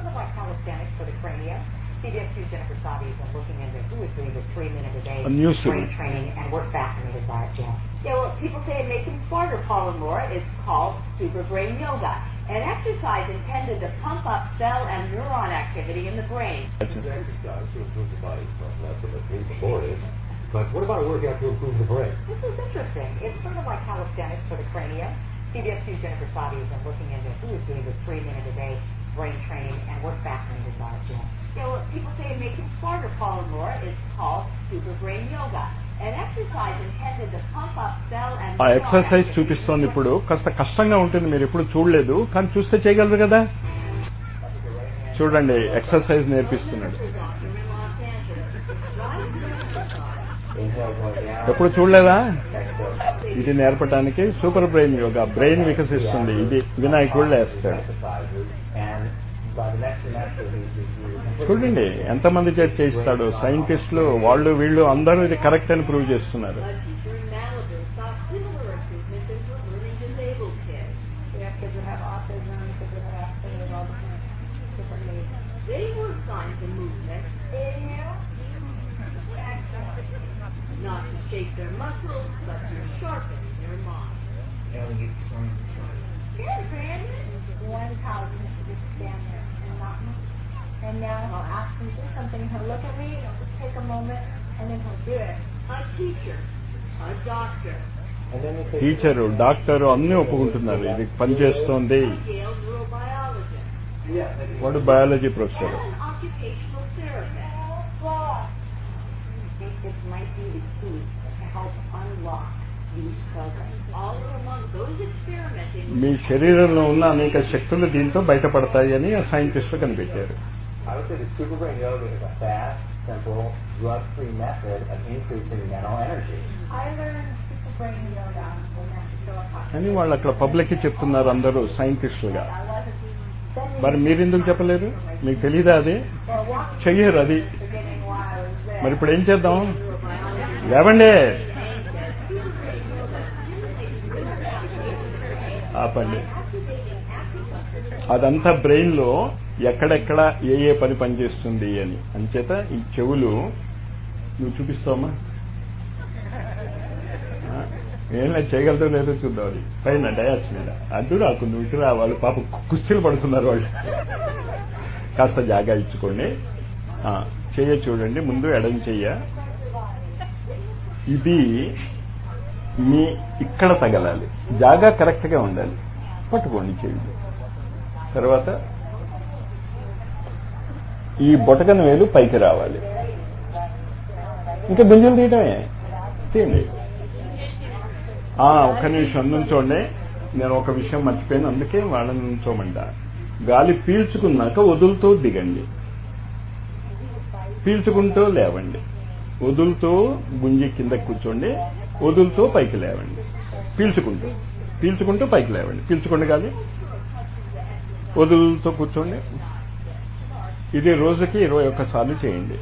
[SPEAKER 2] CBS 2 Jennifer Savi has been looking into who is doing this three minute a day
[SPEAKER 1] News
[SPEAKER 2] brain training and work faster in his diet, Jen. Yeah, well, people say it makes him smarter, Paul and Laura. It's called super brain yoga, an exercise intended to pump up cell and neuron activity in the brain.
[SPEAKER 3] exercise to improve the body. Well, that's what the reason for it is. But what about a workout to improve the brain?
[SPEAKER 2] This is interesting. It's sort of like calisthenics for the cranium. CBS 2 Jennifer Savi has been looking into who is doing this three minute a day brain training and work faster in his diet, Jen. Yeah, well, people say it makes him smarter, Paul and Laura. It's called super brain yoga. An exercise intended to pump up cell and
[SPEAKER 1] ఆ
[SPEAKER 2] neuron
[SPEAKER 1] exercise
[SPEAKER 2] activity
[SPEAKER 1] చూపిస్తోంది
[SPEAKER 2] in the
[SPEAKER 1] ఇప్పుడు కాస్త కష్టంగా ఉంటుంది మీరు ఎప్పుడు చూడలేదు కానీ చూస్తే చేయగలరు కదా చూడండి ఎక్సర్సైజ్ నేర్పిస్తున్నాడు
[SPEAKER 3] Inhale going down.
[SPEAKER 1] ఎప్పుడు చూడలేదా
[SPEAKER 3] Exhale.
[SPEAKER 1] ఇది నేర్పడానికి సూపర్ బ్రెయిన్ యోగా బ్రెయిన్ వికసిస్తుంది ఇది వినాయకుడు లేస్తాడు
[SPEAKER 3] Exercises. And by the next semester, he, he, he
[SPEAKER 1] చూడండి ఎంతమంది చేత చేయిస్తాడు సైంటిస్టులు వాళ్ళు వీళ్ళు అందరూ ఇది కరెక్ట్ అని ప్రూవ్ చేస్తున్నారు
[SPEAKER 4] A teacher in Malibu saw similar improvements in her learning disabled kids.
[SPEAKER 5] We have kids that have autism, kids that have Asperger's, all different, different needs.
[SPEAKER 4] They were assigned the movement
[SPEAKER 5] Inhale.
[SPEAKER 4] not to shake their muscles, but to sharpen their mind.
[SPEAKER 5] Good, Brandon. One child needs to just stand there and not move. And now I'll ask him to do something. He'll look at me, and I'll just take a moment, and then he'll do it.
[SPEAKER 4] A teacher, a doctor,
[SPEAKER 3] And then they say,
[SPEAKER 1] teacher doctor అన్నీ ఒప్పుకుంటున్నారు ఇది పనిచేస్తోంది
[SPEAKER 4] Yale neurobiologist.
[SPEAKER 3] yeah, that-
[SPEAKER 1] వాడు biology professor
[SPEAKER 4] And an occupational therapist.
[SPEAKER 2] It, it might be the key to help unlock these programs.
[SPEAKER 4] All are among those experimenting
[SPEAKER 1] మీ శరీరంలో ఉన్న అనేక శక్తులు దీంతో బయటపడతాయని ఆ సైంటిస్టులు కనిపెట్టారు
[SPEAKER 3] I would say that superbrain yoga is a fast, simple, drug-free method of increasing mental energy.
[SPEAKER 5] I learned super brain yoga when I was still a college.
[SPEAKER 1] అని వాళ్ళు అక్కడ పబ్లిక్ కి చెప్తున్నారు అందరూ సైంటిస్టులుగా
[SPEAKER 5] I wasn't then
[SPEAKER 1] మరి మీరెందుకు చెప్పలేరు మీకు తెలియదా అది
[SPEAKER 5] for walking
[SPEAKER 1] చెయ్యరు అది
[SPEAKER 5] forgetting why I was there.
[SPEAKER 1] మరి ఇప్పుడు ఏం చేద్దాం లేవండి ఆపండి అదంతా బ్రెయిన్ లో ఎక్కడెక్కడ ఏ ఏ పని పనిచేస్తుంది అని అంచేత ఈ చెవులు నువ్వు చూపిస్తావమ్మా ఆ, ఏం లేదు చేయగలదో లేదో చూద్దాం అది పైన డయాస్ మీద అడ్డు రాకు నువ్వు ఇటు రా వాళ్ళు పాప కుస్తీలు పడుతున్నారు వాళ్ళు కాస్త జాగా ఇచ్చుకోండి ఆ, చెయ్య చూడండి ముందు ఎడం చెయ్య ఇది మీ ఇక్కడ తగలాలి జాగా కరెక్ట్ గా ఉండాలి పట్టుకోండి చెయ్యి తర్వాత ఈ బొటకన వేలు పైకి రావాలి ఇంకా గుంజలు తీయటమే తీయండి ఆ, ఒక్క నిమిషం నుంచోండి నేను ఒక విషయం మర్చిపోయాను అందుకే వాళ్ళని నుంచోమంట గాలి పీల్చుకున్నాక వదులుతూ దిగండి పీల్చుకుంటూ లేవండి వదులుతూ గుంజి కింద కూర్చోండి వదులుతూ పైకి లేవండి పీల్చుకుంటూ పీల్చుకుంటూ పైకి లేవండి పీల్చుకోండి గాలి వదులుతూ కూర్చోండి ఇది రోజుకి ఇరవై ఒక్కసార్లు చేయండి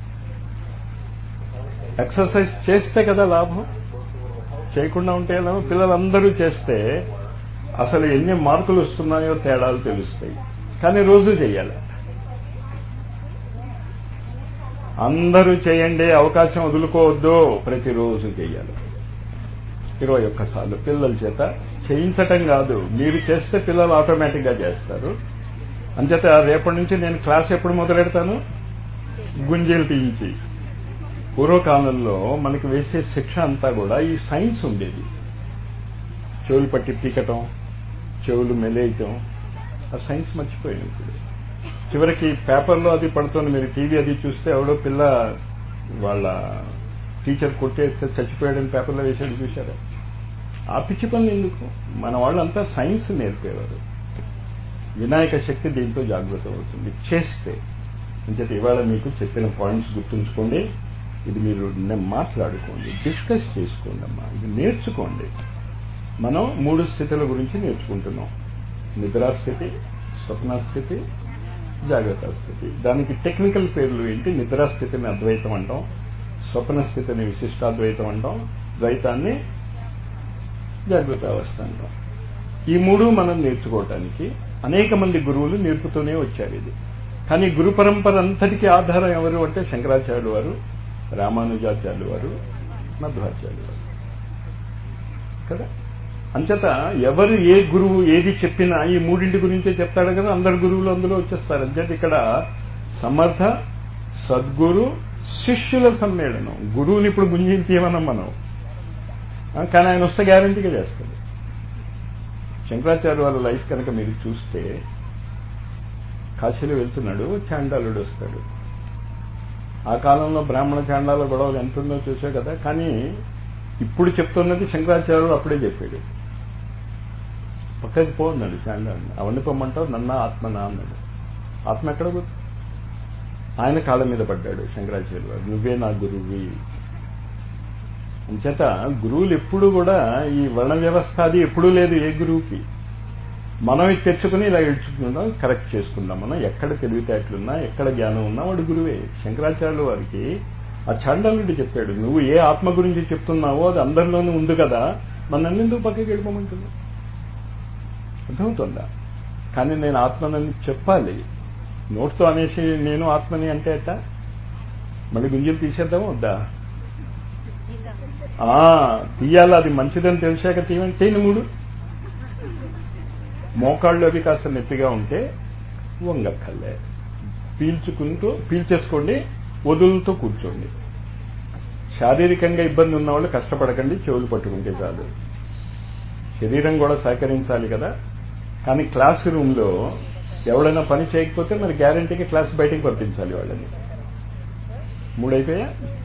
[SPEAKER 1] ఎక్సర్సైజ్ చేస్తే కదా లాభం చేయకుండా ఉంటే ఎలా పిల్లలందరూ చేస్తే అసలు ఎన్ని మార్కులు వస్తున్నాయో తేడాలు తెలుస్తాయి కానీ రోజు చేయాలి అందరూ చేయండి అవకాశం వదులుకోవద్దు ప్రతిరోజు చేయాలి ఇరవై ఒక్కసార్లు పిల్లల చేత చేయించటం కాదు మీరు చేస్తే పిల్లలు ఆటోమేటిక్ గా చేస్తారు అంచేత రేపటి నుంచి నేను క్లాస్ ఎప్పుడు మొదలెడతాను గుంజీలు తీయించి పూర్వకాలంలో మనకి వేసే శిక్ష అంతా కూడా ఈ సైన్స్ ఉండేది చెవులు పట్టి పీకటం చెవులు మెలేయటం ఆ సైన్స్ మర్చిపోయాను ఇప్పుడు చివరికి పేపర్లో అది పడుతుంది మీరు టీవీ అది చూస్తే ఎవడో పిల్ల వాళ్ళ టీచర్ కొట్టేస్తే చచ్చిపోయాడని పేపర్లో వేసాడు చూశారా ఆ పిచ్చి పనులు ఎందుకు మన వాళ్ళంతా సైన్స్ నేర్పేవారు వినాయక శక్తి దీంతో జాగృతం అవుతుంది చేస్తే అంచేత ఇవాళ మీకు చెప్పిన పాయింట్స్ గుర్తుంచుకోండి ఇది మీరు నే- మాట్లాడుకోండి డిస్కస్ చేసుకోండి అమ్మా ఇది నేర్చుకోండి మనం మూడు స్థితుల గురించి నేర్చుకుంటున్నాం నిద్రాస్థితి స్వప్నస్థితి జాగ్రత్త స్థితి దానికి టెక్నికల్ పేర్లు ఏంటి నిద్రాస్థితిని అద్వైతం అంటాం స్వప్న స్థితిని విశిష్టాద్వైతం అంటాం ద్వైతాన్ని జాగ్రత్త అవస్థ అంటాం ఈ మూడు మనం నేర్చుకోవటానికి అనేక మంది గురువులు నేర్పుతూనే వచ్చారు ఇది కానీ గురు పరంపర అంతటికీ ఆధారం ఎవరు అంటే శంకరాచార్యులు వారు రామానుజాచార్యులు వారు మధ్వాచార్యులు వారు కదా అంచేత ఎవరు ఏ గురువు ఏది చెప్పినా ఈ మూడింటి గురించే చెప్తాడు కదా అందరు గురువులు అందులో వచ్చేస్తారు అంచేత ఇక్కడ సమర్థ సద్గురు శిష్యుల సమ్మేళనం గురువుని ఇప్పుడు గుంజించేమనం మనం ఆ, కానీ ఆయన వస్తే గ్యారంటీగా చేస్తాడు శంకరాచార్య వాళ్ళ లైఫ్ కనుక మీరు చూస్తే కాశీలో వెళ్తున్నాడు చాండాలుడు వస్తాడు ఆ కాలంలో బ్రాహ్మణ చాండాల గొడవలు ఎంత ఉందో చూసే కదా కానీ ఇప్పుడు చెప్తున్నది శంకరాచార్యుడు అప్పుడే చెప్పాడు పక్కకి పో అన్నాడు చాండాలుని అవన్నీ పొమ్మంటావు నన్న ఆత్మ నా అన్నాడు ఆత్మ ఎక్కడ పోతుంది ఆయన కాళ్ళ మీద పడ్డాడు శంకరాచార్య వారు నువ్వే నా గురువి అంచేత గురువులు ఎప్పుడు కూడా ఈ వర్ణ వ్యవస్థ అది ఎప్పుడూ లేదు ఏ గురువుకి మనం ఇది తెచ్చుకుని ఇలా ఇడ్చుకుందాం కరెక్ట్ చేసుకుందాం మనం ఎక్కడ తెలివితేటలున్నా ఎక్కడ జ్ఞానం ఉన్నా వాడు గురువే శంకరాచార్యుల వారికి ఆ చాండాలుడు చెప్పాడు నువ్వు ఏ ఆత్మ గురించి చెప్తున్నావో అది అందరిలోనూ ఉంది కదా మన ఎందుకు పక్కకి వెళ్ళిపోమంటున్నావు అర్థమవుతుందా కానీ నేను ఆత్మనని చెప్పాలి నోట్తో అనేసి నేను ఆత్మని అంటే అట్ట మళ్ళీ గుంజలు తీసేద్దామా వద్దా ఆ, తీయాలి అది మంచిదని తెలిసాక తీయమని చేయని మూడు మోకాళ్ళు అవి కాస్త నొప్పిగా ఉంటే వంగక్కర్లే పీల్చుకుంటూ పీల్చేసుకోండి వదులుతూ కూర్చోండి శారీరకంగా ఇబ్బంది ఉన్న వాళ్ళు కష్టపడకండి చెవులు పట్టుకుంటే చాలు శరీరం కూడా సహకరించాలి కదా కానీ క్లాస్ రూమ్లో ఎవడైనా పని చేయకపోతే మరి గ్యారంటీగా క్లాస్ బయటికి పంపించాలి వాళ్ళని మూడైపోయా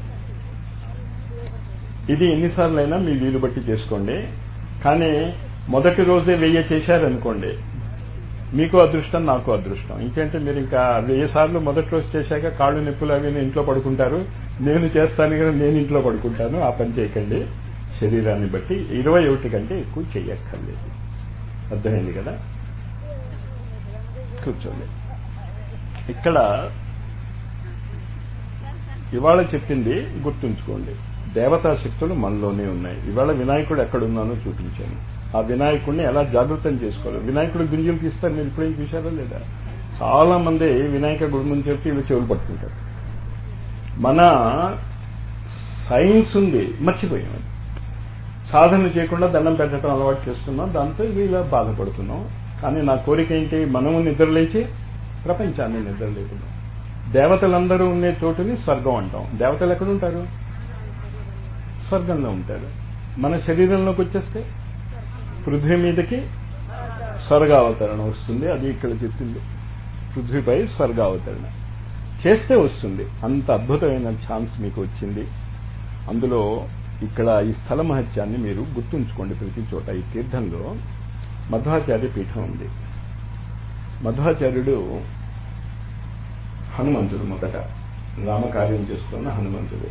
[SPEAKER 1] ఇది ఎన్నిసార్లైనా మీ వీలు బట్టి చేసుకోండి కానీ మొదటి రోజే వెయ్యి చేశారనుకోండి మీకు అదృష్టం నాకు అదృష్టం ఇంకేంటే మీరు ఇంకా వెయ్యి సార్లు మొదటి రోజు చేశాక కాళ్ళు నొప్పులు అవి ఇంట్లో పడుకుంటారు నేను చేస్తాను కదా నేను ఇంట్లో పడుకుంటాను ఆ పని చేయకండి శరీరాన్ని బట్టి ఇరవై ఒకటి కంటే ఎక్కువ చెయ్యక్కర్లేదు అర్థమైంది కదా కూర్చోండి ఇక్కడ ఇవాళ చెప్పింది గుర్తుంచుకోండి దేవతా శక్తులు మనలోనే ఉన్నాయి ఇవాళ వినాయకుడు ఎక్కడున్నానో చూపించాను ఆ వినాయకుడిని ఎలా జాగృతం చేసుకోవాలి వినాయకుడు గుంజలు తీస్తారు మీరు ఇప్పుడేం చూశారో లేదా చాలా మంది వినాయక గుడి ముందు చెప్పి ఇవి చెవులు పట్టుకుంటారు మన సైన్స్ ఉంది మర్చిపోయాం సాధన చేయకుండా దండం పెట్టడం అలవాటు చేస్తున్నాం దాంతో ఇవి ఇలా బాధపడుతున్నాం కానీ నా కోరిక ఏంటి మనము నిద్రలేచి ప్రపంచాన్ని నిద్రలేపుదాం దేవతలందరూ ఉండే చోటుని స్వర్గం అంటాం దేవతలు ఎక్కడ ఉంటారు స్వర్గంలో ఉంటారు మన శరీరంలోకి వచ్చేస్తే పృథ్వీ మీదకి స్వర్గావతరణ వస్తుంది అది ఇక్కడ చెప్పింది పృథ్వీపై స్వర్గావతరణ చేస్తే వస్తుంది అంత అద్భుతమైన ఛాన్స్ మీకు వచ్చింది అందులో ఇక్కడ ఈ స్థల మహత్యాన్ని మీరు గుర్తుంచుకోండి ప్రతి చోట ఈ తీర్థంలో మధ్వాచార్య పీఠం ఉంది మధ్వాచార్యుడు హనుమంతుడు మొదట రామకార్యం చేస్తున్న హనుమంతుడు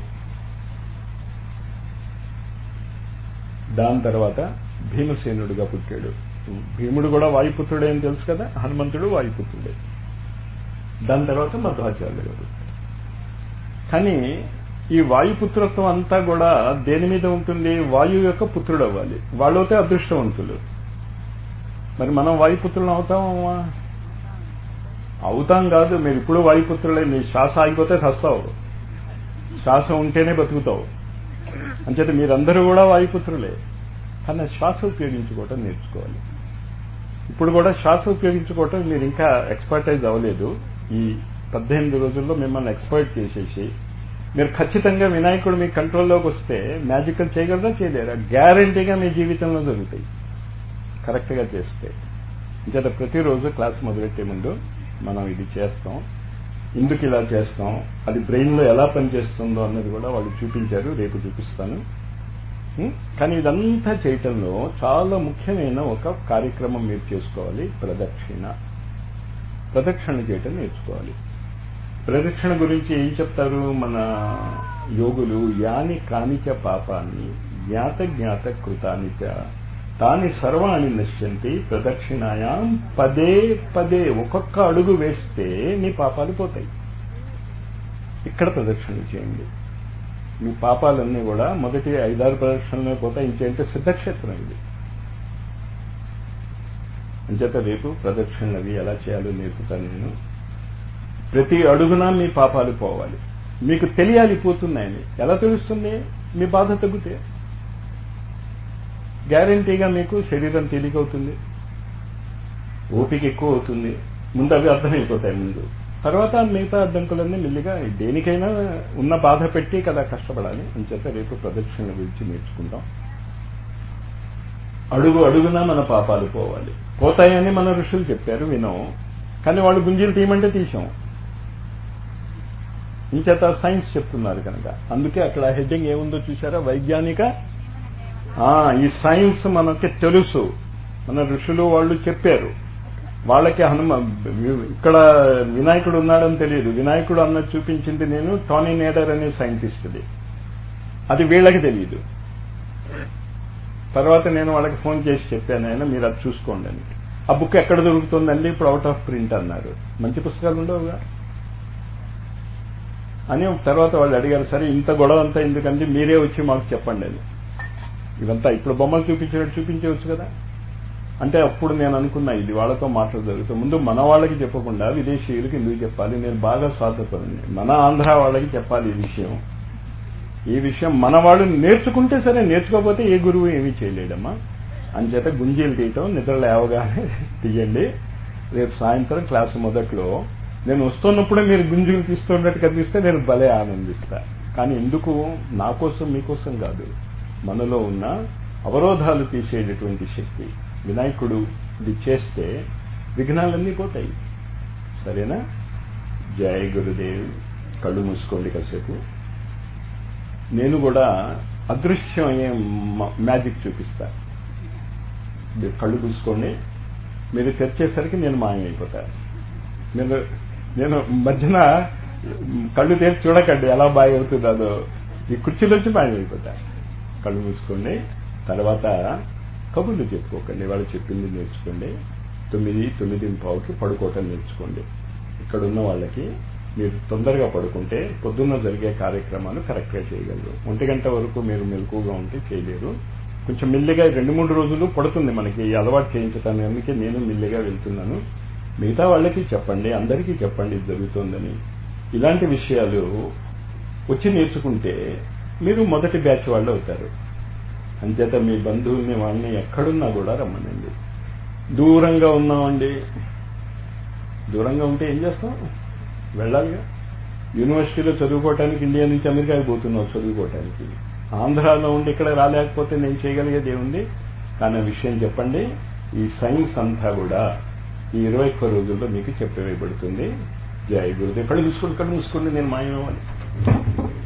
[SPEAKER 1] దాని తర్వాత భీమసేనుడుగా పుట్టాడు భీముడు కూడా వాయుపుత్రుడే అని తెలుసు కదా హనుమంతుడు వాయుపుత్రుడే దాని తర్వాత మధ్వాచార్యుడు పుట్టాడు కానీ ఈ వాయుపుత్రత్వం అంతా కూడా దేని మీద ఉంటుంది వాయువు యొక్క పుత్రుడు అవ్వాలి వాళ్ళైతే అదృష్టవంతులు మరి మనం వాయుపుత్రులు అవుతామా అవుతాం కాదు మీరు ఇప్పుడు వాయుపుత్రులే మీ శ్వాస ఆగిపోతే చస్తావు శ్వాస ఉంటేనే బతుకుతావు అంచేత మీరందరూ కూడా వాయుపుత్రులే కానీ శ్వాస ఉపయోగించుకోవటం నేర్చుకోవాలి ఇప్పుడు కూడా శ్వాస ఉపయోగించుకోవటం మీరు ఇంకా ఎక్స్పర్టైజ్ అవ్వలేదు ఈ పద్దెనిమిది రోజుల్లో మిమ్మల్ని ఎక్స్పర్ట్ చేసేసి మీరు ఖచ్చితంగా వినాయకుడు మీ కంట్రోల్లోకి వస్తే మ్యాజికల్ చేయగలరా చేయలేరా గ్యారంటీగా మీ జీవితంలో జరుగుతాయి కరెక్ట్గా చేస్తే ఇంకేత ప్రతిరోజు క్లాస్ మొదలెట్టే ముందు మనం ఇది చేస్తాం ఎందుకు ఇలా చేస్తాం అది బ్రెయిన్లో ఎలా పనిచేస్తుందో అన్నది కూడా వాళ్ళు చూపించారు రేపు చూపిస్తాను కానీ ఇదంతా చేయటంలో చాలా ముఖ్యమైన ఒక కార్యక్రమం మీరు చేసుకోవాలి ప్రదక్షిణ ప్రదక్షిణ చేయటం నేర్చుకోవాలి ప్రదక్షిణ గురించి ఏం చెప్తారు మన యోగులు యాని కానిచ పాపాన్ని జ్ఞాత జ్ఞాత కృతానిచ తాని సర్వాణి నశ్యంతి ప్రదక్షిణాయాం పదే పదే ఒక్కొక్క అడుగు వేస్తే నీ పాపాలు పోతాయి ఇక్కడ ప్రదక్షిణ చేయండి మీ పాపాలన్నీ కూడా మొదటి ఐదారు ప్రదక్షిణలో పోతాయి ఇంకేంటే సిద్ధక్షేత్రం ఇది అంచేత రేపు ప్రదక్షిణలు అవి ఎలా చేయాలో నేర్పుతాను నేను ప్రతి అడుగునా మీ పాపాలు పోవాలి మీకు తెలియాలి పోతున్నాయని ఎలా తెలుస్తుంది మీ బాధ తగ్గితే గ్యారంటీగా మీకు శరీరం తేలికవుతుంది ఓపిక ఎక్కువ అవుతుంది ముందు అవి అర్థమైపోతాయి ముందు తర్వాత మిగతా అడ్డంకులన్నీ మెల్లిగా దేనికైనా ఉన్న బాధ పెట్టి కదా కష్టపడాలి అంచేత రేపు ప్రదక్షిణ గురించి నేర్చుకుంటాం అడుగు అడుగునా మన పాపాలు పోవాలి పోతాయని మన ఋషులు చెప్పారు వినం కానీ వాళ్ళు గుంజీలు తీయమంటే తీసాం ఇంచేత సైన్స్ చెప్తున్నారు కనుక అందుకే అక్కడ హెడ్డింగ్ ఏముందో చూసారా వైజ్ఞానిక ఈ సైన్స్ మనకి తెలుసు మన ఋషులు వాళ్ళు చెప్పారు వాళ్ళకి హనుమ ఇక్కడ వినాయకుడు ఉన్నాడని తెలియదు వినాయకుడు అన్నది చూపించింది నేను టానీ నేడర్ అనే సైంటిస్ట్ది అది వీళ్ళకి తెలియదు తర్వాత నేను వాళ్ళకి ఫోన్ చేసి చెప్పాను ఆయన మీరు అది చూసుకోండి అని ఆ బుక్ ఎక్కడ దొరుకుతుందండి ఇప్పుడు అవుట్ ఆఫ్ ప్రింట్ అన్నారు మంచి పుస్తకాలు ఉండవుగా అని తర్వాత వాళ్ళు అడిగారు సరే ఇంత గొడవ అంతా ఎందుకంటే మీరే వచ్చి మాకు చెప్పండి అని ఇదంతా ఇప్పుడు బొమ్మలు చూపించినట్టు చూపించవచ్చు కదా అంటే అప్పుడు నేను అనుకున్నా ఇది వాళ్ళతో మాటలు జరుగుతాయి ముందు మన వాళ్ళకి చెప్పకుండా విదేశీయులకి ఎందుకు చెప్పాలి నేను బాగా స్వార్థపడండి మన ఆంధ్ర వాళ్ళకి చెప్పాలి ఈ విషయం ఈ విషయం మన వాళ్ళు నేర్చుకుంటే సరే నేర్చుకోకపోతే ఏ గురువు ఏమీ చేయలేడమ్మా అంచేత గుంజీలు తీయటం నిద్ర లేవగానే తీయండి రేపు సాయంత్రం క్లాసు మొదట్లో నేను వస్తున్నప్పుడే మీరు గుంజులు తీస్తున్నట్టు కనిపిస్తే నేను భలే ఆనందిస్తా కానీ ఎందుకు నా కోసం మీకోసం కాదు మనలో ఉన్న అవరోధాలు తీసేటటువంటి శక్తి వినాయకుడు ఇది చేస్తే విఘ్నాలన్నీ పోతాయి సరేనా జయ గురుదేవ్ కళ్ళు మూసుకోండి కాసేపు నేను కూడా అదృశ్యం అయ్యే మ- మ్యాజిక్ చూపిస్తా మీరు కళ్ళు మూసుకోండి మీరు తెరిచేసరికి నేను మాయమైపోతా నేను నేను మధ్యన కళ్ళు తెరిచి చూడకండి ఎలా బాగా అవుతుందో ఈ కుర్చీలోంచి మాయమైపోతా కళ్ళు మూసుకోండి తర్వాత కబుర్లు చెప్పుకోకండి వాళ్ళు చెప్పింది నేర్చుకోండి తొమ్మిది తొమ్మిది పావుకి పడుకోవటం నేర్చుకోండి ఇక్కడ ఉన్న వాళ్ళకి మీరు తొందరగా పడుకుంటే పొద్దున్న జరిగే కార్యక్రమాలు కరెక్ట్గా చేయగలరు ఒంటి గంట వరకు మీరు మెలకుగా ఉంటే చేయలేరు కొంచెం మెల్లిగా రెండు మూడు రోజులు పడుతుంది మనకి ఈ అలవాటు చేయించటానికి అందుకే నేను మెల్లిగా వెళ్తున్నాను మిగతా వాళ్ళకి చెప్పండి అందరికీ చెప్పండి ఇది జరుగుతోందని ఇలాంటి విషయాలు వచ్చి నేర్చుకుంటే మీరు మొదటి బ్యాచ్ వాళ్ళు అవుతారు అంచేత మీ బంధువుల్ని వాళ్ళని ఎక్కడున్నా కూడా రమ్మనండి దూరంగా ఉన్నామండి దూరంగా ఉంటే ఏం చేస్తాం వెళ్ళాలిగా యూనివర్సిటీలో చదువుకోవటానికి ఇండియా నుంచి అమెరికాకి పోతున్నావు చదువుకోవటానికి ఆంధ్రాలో ఉండి ఇక్కడ రాలేకపోతే నేను చేయగలిగేది ఏముంది కానీ ఆ విషయం చెప్పండి ఈ సైన్స్ అంతా కూడా ఈ ఇరవై ఒక్క రోజుల్లో మీకు చెప్పవేయబడుతుంది జై గురుదేవ్ కళ్ళు మూసుకోండి కళ్ళు మూసుకోండి నేను మాయమవ్వాలి